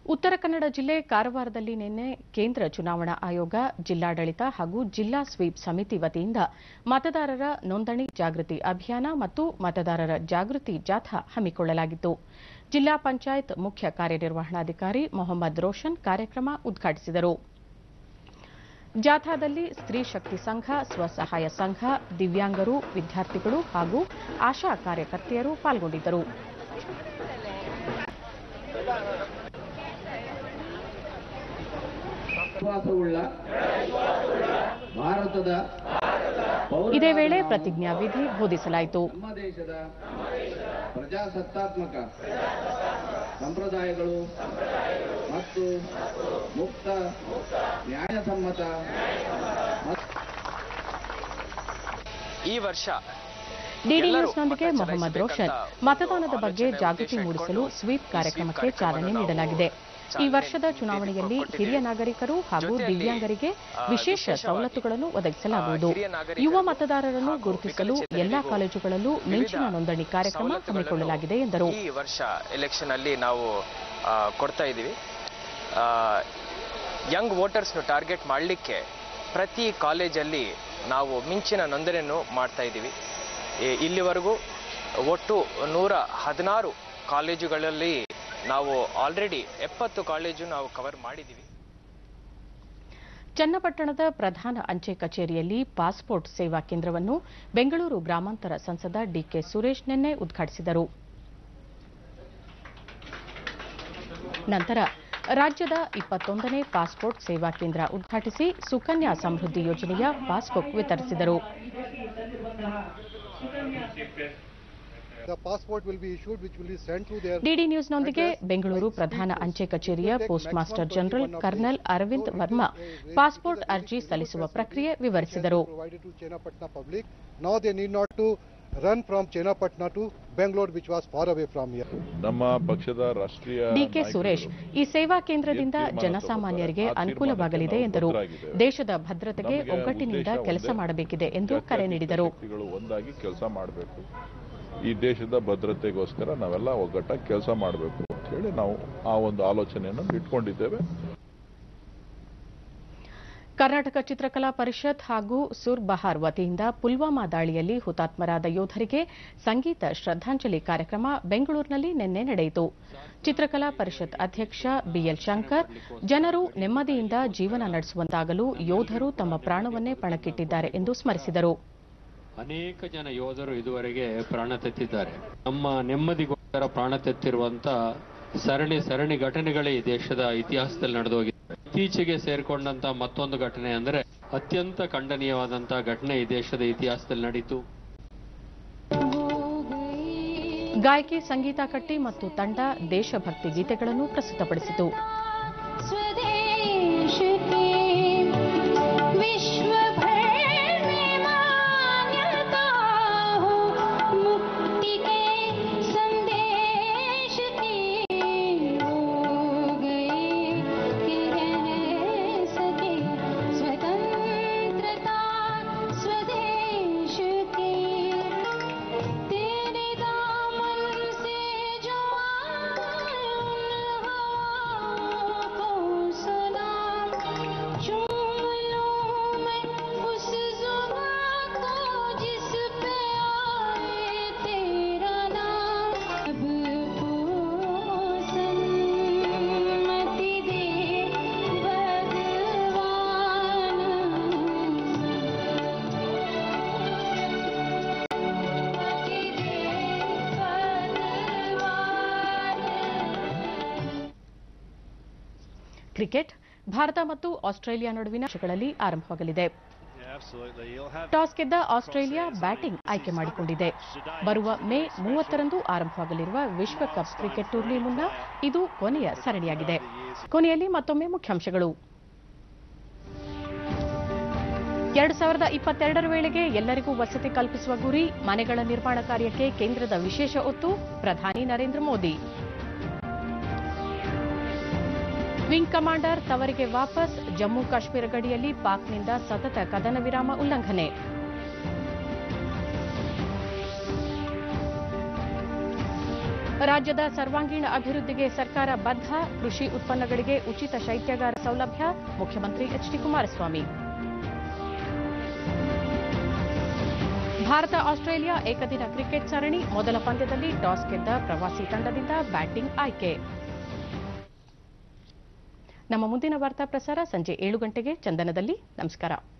ಉತ್ತರ ಕನ್ನಡ ಜಿಲ್ಲೆ ಕಾರವಾರದಲ್ಲಿ ನಿನ್ನೆ ಕೇಂದ್ರ ಚುನಾವಣಾ ಆಯೋಗ ಜಿಲ್ಲಾಡಳಿತ ಹಾಗೂ ಜಿಲ್ಲಾ ಸ್ವೀಪ್ ಸಮಿತಿ ವತಿಯಿಂದ ಮತದಾರರ ನೋಂದಣಿ ಜಾಗೃತಿ ಅಭಿಯಾನ ಮತ್ತು ಮತದಾರರ ಜಾಗೃತಿ ಜಾಥಾ ಹಮ್ಮಿಕೊಳ್ಳಲಾಗಿತ್ತು ಜಿಲ್ಲಾ ಪಂಚಾಯತ್ ಮುಖ್ಯ ಕಾರ್ಯನಿರ್ವಹಣಾಧಿಕಾರಿ ಮೊಹಮ್ಮದ್ ರೋಷನ್ ಕಾರ್ಯಕ್ರಮ ಉದ್ಘಾಟಿಸಿದರು ಜಾಥಾದಲ್ಲಿ ಸ್ತ್ರೀ ಶಕ್ತಿ ಸಂಘ ಸ್ವಸಹಾಯ ಸಂಘ ದಿವ್ಯಾಂಗರು ವಿದ್ಯಾರ್ಥಿಗಳು ಹಾಗೂ ಆಶಾ ಕಾರ್ಯಕರ್ತೆಯರು ಪಾಲ್ಗೊಂಡಿದ್ದರು ವಿಶ್ವಾಸವುಳ್ಳ ಭಾರತದ ಇದೇ ವೇಳೆ ಪ್ರತಿಜ್ಞಾ ವಿಧಿ ಬೋಧಿಸಲಾಯಿತು ನಮ್ಮ ದೇಶದ ಪ್ರಜಾಸತ್ತಾತ್ಮಕ ಸಂಪ್ರದಾಯಗಳು ಮತ್ತು ಮುಕ್ತ ನ್ಯಾಯಸಮ್ಮತ ಈ ವರ್ಷ ಡಿಡಿ ಎಲ್ಲರೂ ನ್ಯೂಸ್ನೊಂದಿಗೆ ಮತ ಮೊಹಮ್ಮದ್ ರೋಷನ್ ಚಲಾಯಿಸಬೇಕಂತ ಮತದಾನದ ಬಗ್ಗೆ ಆಲೋಚನೆ ಜಾಗೃತಿ ಉದ್ದೇಶ ಮೂಡಿಸಲು ಇಟ್ಕೊಂಡು ಸ್ವೀಪ್ ಈ ಕಾರ್ಯಕ್ರಮಕ್ಕೆ ಸ್ವೀಪ್ ಚಾಲನೆ ಕಾರ್ಯಕ್ರಮವನ್ನು ನೀಡಲಾಗಿದೆ ಈ ಚಾಲನೆ ವರ್ಷದ ನೀಡಿ- ಚುನಾವಣೆಯಲ್ಲಿ ಕೊಟ್ಟಿದ್ದೇವೆ. ಹಿರಿಯ ನಾಗರಿಕರು ಹಾಗೂ ಜೊತೆಯಲ್ಲಿ, ದಿವ್ಯಾಂಗರಿಗೆ ಆ, ವಿಶೇಷ ವಿಶೇಷವಾಗಿ, ಸವಲತ್ತುಗಳನ್ನು ಒದಗಿಸಲಾಗುವುದು ಆ, ಹಿರಿಯ ನಾಗರಿಕರು ಯುವ ಮತದಾರರನ್ನು ಹಾಗೂ ಗುರುತಿಸಲು ವಿಕಲಚೇತನರಿಗೂ ಎಲ್ಲಾ ಕಾಲೇಜುಗಳಲ್ಲೂ ಮಿಂಚಿನ ವಿವಿಧ ನೋಂದಣಿ ಕಾರ್ಯಕ್ರಮ ಸವಲತ್ತುಗಳನ್ನು ಹಮ್ಮಿಕೊಳ್ಳಲಾಗಿದೆ ಎಂದರು ಈ ವರ್ಷ ಎಲೆಕ್ಷನ್ ಅಲ್ಲಿ ನಾವು ಆ, ಕೊಡ್ತಾ ಇದ್ದೀವಿ ಯಂಗ್ ವೋಟರ್ಸ್ನು ಟಾರ್ಗೆಟ್ ಮಾಡಲಿಕ್ಕೆ ಪ್ರತಿ ಕಾಲೇಜಲ್ಲಿ ನಾವು ಮಿಂಚಿನ ನೋಂದಣಿಯನ್ನು ಮಾಡ್ತಾ ಇದ್ದೀವಿ ಈ- ಇಲ್ಲಿವರೆಗೂ ಒಟ್ಟು ನೂರ ಹದಿನಾರು ಕಾಲೇಜುಗಳಲ್ಲಿ ನಾವು ಆಲ್ರೆಡಿ ಎಪ್ಪತ್ತು ಕಾಲೇಜು ನಾವು ಕವರ್ ಮಾಡಿದ್ದೀವಿ ಚನ್ನಪಟ್ಟಣದ ಪ್ರಧಾನ ಅಂಚೆ ಕಚೇರಿಯಲ್ಲಿ ಪಾಸ್ಪೋರ್ಟ್ ಸೇವಾ ಕೇಂದ್ರವನ್ನು ಬೆಂಗಳೂರು ಗ್ರಾಮಾಂತರ ಸಂಸದ ಡಿಕೆ ಸುರೇಶ್ ನಿನ್ನೆ ಉದ್ಘಾಟಿಸಿದರು ನಂತರ ರಾಜ್ಯದ ಇಪ್ಪತ್ತೊಂದನೇ ಪಾಸ್ಪೋರ್ಟ್ ಸೇವಾ ಕೇಂದ್ರ ಉದ್ಘಾಟಿಸಿ ಸುಕನ್ಯಾ ಸಮೃದ್ಧಿ ಯೋಜನೆಯ ಪಾಸ್ಬುಕ್ ವಿತರಿಸಿದರು The passport will be issued, which will be sent to their DD ನ್ಯೂಸ್ನೊಂದಿಗೆ address ಬೆಂಗಳೂರು by ಪ್ರಧಾನ speed ಅಂಚೆ post. ಕಚೇರಿಯ It will take post master maximum general 21 colonel days. Aravind So it Varma is, uh, very- passport it is a ಅರ್ಜಿ very ಸಲ್ಲಿಸುವ remote ಪ್ರಕ್ರಿಯೆ facility ವಿವರಿಸಿದರು which has been provided to Chenapatna public. Now they need not to run from Chenapatna to Bangalore, which was far away from here. ನಮ್ಮ ಪಕ್ಷದ ರಾಷ್ಟ್ರೀಯ DK Suresh ಈ ಸೇವಾ ಕೇಂದ್ರದಿಂದ ಏನ್ ತೀರ್ಮಾನ ಜನಸಾಮಾನ್ಯರಿಗೆ ತಗೋತಾರೆ? ಆ ಅನುಕೂಲವಾಗಲಿದೆ ತೀರ್ಮಾನಕ್ಕೆ ಎಂದರು ನಾವು ಬದ್ಧರಾಗಿದ್ದೇವೆ. ದೇಶದ ಭದ್ರತೆಗೆ ನಮಗೆ ಒಗ್ಗಟ್ಟಿನಿಂದ ಉದ್ದೇಶ ಕೆಲಸ ಒಂದೇ. ಮಾಡಬೇಕಿದೆ ಎಂದು ಕರೆ ಜಾತ್ಯತೀತ ನೀಡಿದರು ಶಕ್ತಿಗಳು ಒಂದಾಗಿ ಕೆಲಸ ಮಾಡಬೇಕು ಈ ದೇಶದ ಭದ್ರತೆಗೋಸ್ಕರ ನಾವೆಲ್ಲ ಒಗ್ಗಟ್ಟಾಗಿ ಕೆಲಸ ಮಾಡಬೇಕು ಅಂತ ಹೇಳಿ ನಾವು ಆ ಒಂದು ಆಲೋಚನೆಯನ್ನು ಇಟ್ಕೊಂಡಿದ್ದೇವೆ ಕರ್ನಾಟಕ ಚಿತ್ರಕಲಾ ಪರಿಷತ್ ಹಾಗೂ ಸುರ್ ಬಹಾರ್ ವತಿಯಿಂದ ಪುಲ್ವಾಮಾ ದಾಳಿಯಲ್ಲಿ ಹುತಾತ್ಮರಾದ ಯೋಧರಿಗೆ ಸಂಗೀತ ಶ್ರದ್ಧಾಂಜಲಿ ಕಾರ್ಯಕ್ರಮ ಬೆಂಗಳೂರಿನಲ್ಲಿ ನಿನ್ನೆ ನಡೆಯಿತು ಚಿತ್ರಕಲಾ ಪರಿಷತ್ ಅಧ್ಯಕ್ಷ ಬಿಎಲ್ ಶಂಕರ್ ಜನರು ನೆಮ್ಮದಿಯಿಂದ ಜೀವನ ನಡೆಸುವಂತಾಗಲು ಯೋಧರು ತಮ್ಮ ಪ್ರಾಣವನ್ನೇ ಪಣಕ್ಕಿಟ್ಟಿದ್ದಾರೆ ಎಂದು ಸ್ಮರಿಸಿದರು ಅನೇಕ ಜನ ಯೋಧರು ಇದುವರೆಗೆ ಪ್ರಾಣ ತೆತ್ತಿದ್ದಾರೆ ನಮ್ಮ ನೆಮ್ಮದಿಗೋಸ್ಕರ ಪ್ರಾಣ ತೆತ್ತಿರುವಂತ ಸರಣಿ ಸರಣಿ ಘಟನೆಗಳೇ ಈ ದೇಶದ ಇತಿಹಾಸದಲ್ಲಿ ನಡೆದೋಗಿದೆ ಇತ್ತೀಚೆಗೆ ಸೇರ್ಕೊಂಡಂತ ಮತ್ತೊಂದು ಘಟನೆ ಅಂದ್ರೆ ಅತ್ಯಂತ ಖಂಡನೀಯವಾದಂತ ಘಟನೆ ಈ ದೇಶದ ಇತಿಹಾಸದಲ್ಲಿ ನಡೀತು ಗಾಯಕಿ ಸಂಗೀತ ಕಟ್ಟಿ ಮತ್ತು ತಂಡ ದೇಶಭಕ್ತಿ ಗೀತೆಗಳನ್ನು ಪ್ರಸ್ತುತಪಡಿಸಿತು स्वदेश की विश्व भर में मान्यता हो मुक्ति के संदेश की हो गए कि रह सके स्वतंत्रता स्वदेश की तेरे दामन से जो आए उन हवाओं को सुना चूम लूं मैं उस जुबां को जिस पे आए तेरा नाम अब सन्मति दे ಕ್ರಿಕೆಟ್ ಭಾರತ ಮತ್ತು ಆಸ್ಟ್ರೇಲಿಯಾ ನಡುವಿನ ಗಳಲ್ಲಿ ಆರಂಭವಾಗಲಿದೆ ಟಾಸ್ ಗೆದ್ದ ಆಸ್ಟ್ರೇಲಿಯಾ ಬ್ಯಾಟಿಂಗ್ ಆಯ್ಕೆ ಮಾಡಿಕೊಂಡಿದೆ ಬರುವ ಮೇ ಮೂವತ್ತರಂದು ಆರಂಭವಾಗಲಿರುವ ವಿಶ್ವಕಪ್ ಕ್ರಿಕೆಟ್ ಟೂರ್ನಿ ಮುನ್ನ ಇದು ಕೊನೆಯ ಸರಣಿಯಾಗಿದೆ ಕೊನೆಯಲ್ಲಿ ಮತ್ತೊಮ್ಮೆ ಮುಖ್ಯಾಂಶಗಳು ಎರಡು ಸಾವಿರದ ಇಪ್ಪತ್ತೆರಡರ ವೇಳೆಗೆ ಎಲ್ಲರಿಗೂ ವಸತಿ ಕಲ್ಪಿಸುವ ಗುರಿ ಮನೆಗಳ ನಿರ್ಮಾಣ ಕಾರ್ಯಕ್ಕೆ ಕೇಂದ್ರದ ವಿಶೇಷ ಒತ್ತು ಪ್ರಧಾನಿ ನರೇಂದ್ರ ಮೋದಿ ವಿಂಗ್ ಕಮಾಂಡರ್ ತವರಿಗೆ ವಾಪಸ್ ಜಮ್ಮು ಕಾಶ್ಮೀರ ಗಡಿಯಲ್ಲಿ ಪಾಕ್ನಿಂದ ಸತತ ಕದನ ವಿರಾಮ ಉಲ್ಲಂಘನೆ ರಾಜ್ಯದ ಸರ್ವಾಂಗೀಣ ಅಭಿವೃದ್ಧಿಗೆ ಸರ್ಕಾರ ಬದ್ಧ ಕೃಷಿ ಉತ್ಪನ್ನಗಳಿಗೆ ಉಚಿತ ಶೈತ್ಯಾಗಾರ ಸೌಲಭ್ಯ ಮುಖ್ಯಮಂತ್ರಿ H D Kumaraswamy Bharata Australia ಏಕದಿನ ಕ್ರಿಕೆಟ್ ಸರಣಿ ಮೊದಲ ಪಂದ್ಯದಲ್ಲಿ ಟಾಸ್ ಗೆದ್ದ ಪ್ರವಾಸಿ ತಂಡದಿಂದ ಬ್ಯಾಟಿಂಗ್ ಆಯ್ಕೆ ನಮ್ಮ ಮುಂದಿನ ವಾರ್ತಾ ಪ್ರಸಾರ ಸಂಜೆ ಏಳು ಗಂಟೆಗೆ ಚಂದನದಲ್ಲಿ ನಮಸ್ಕಾರ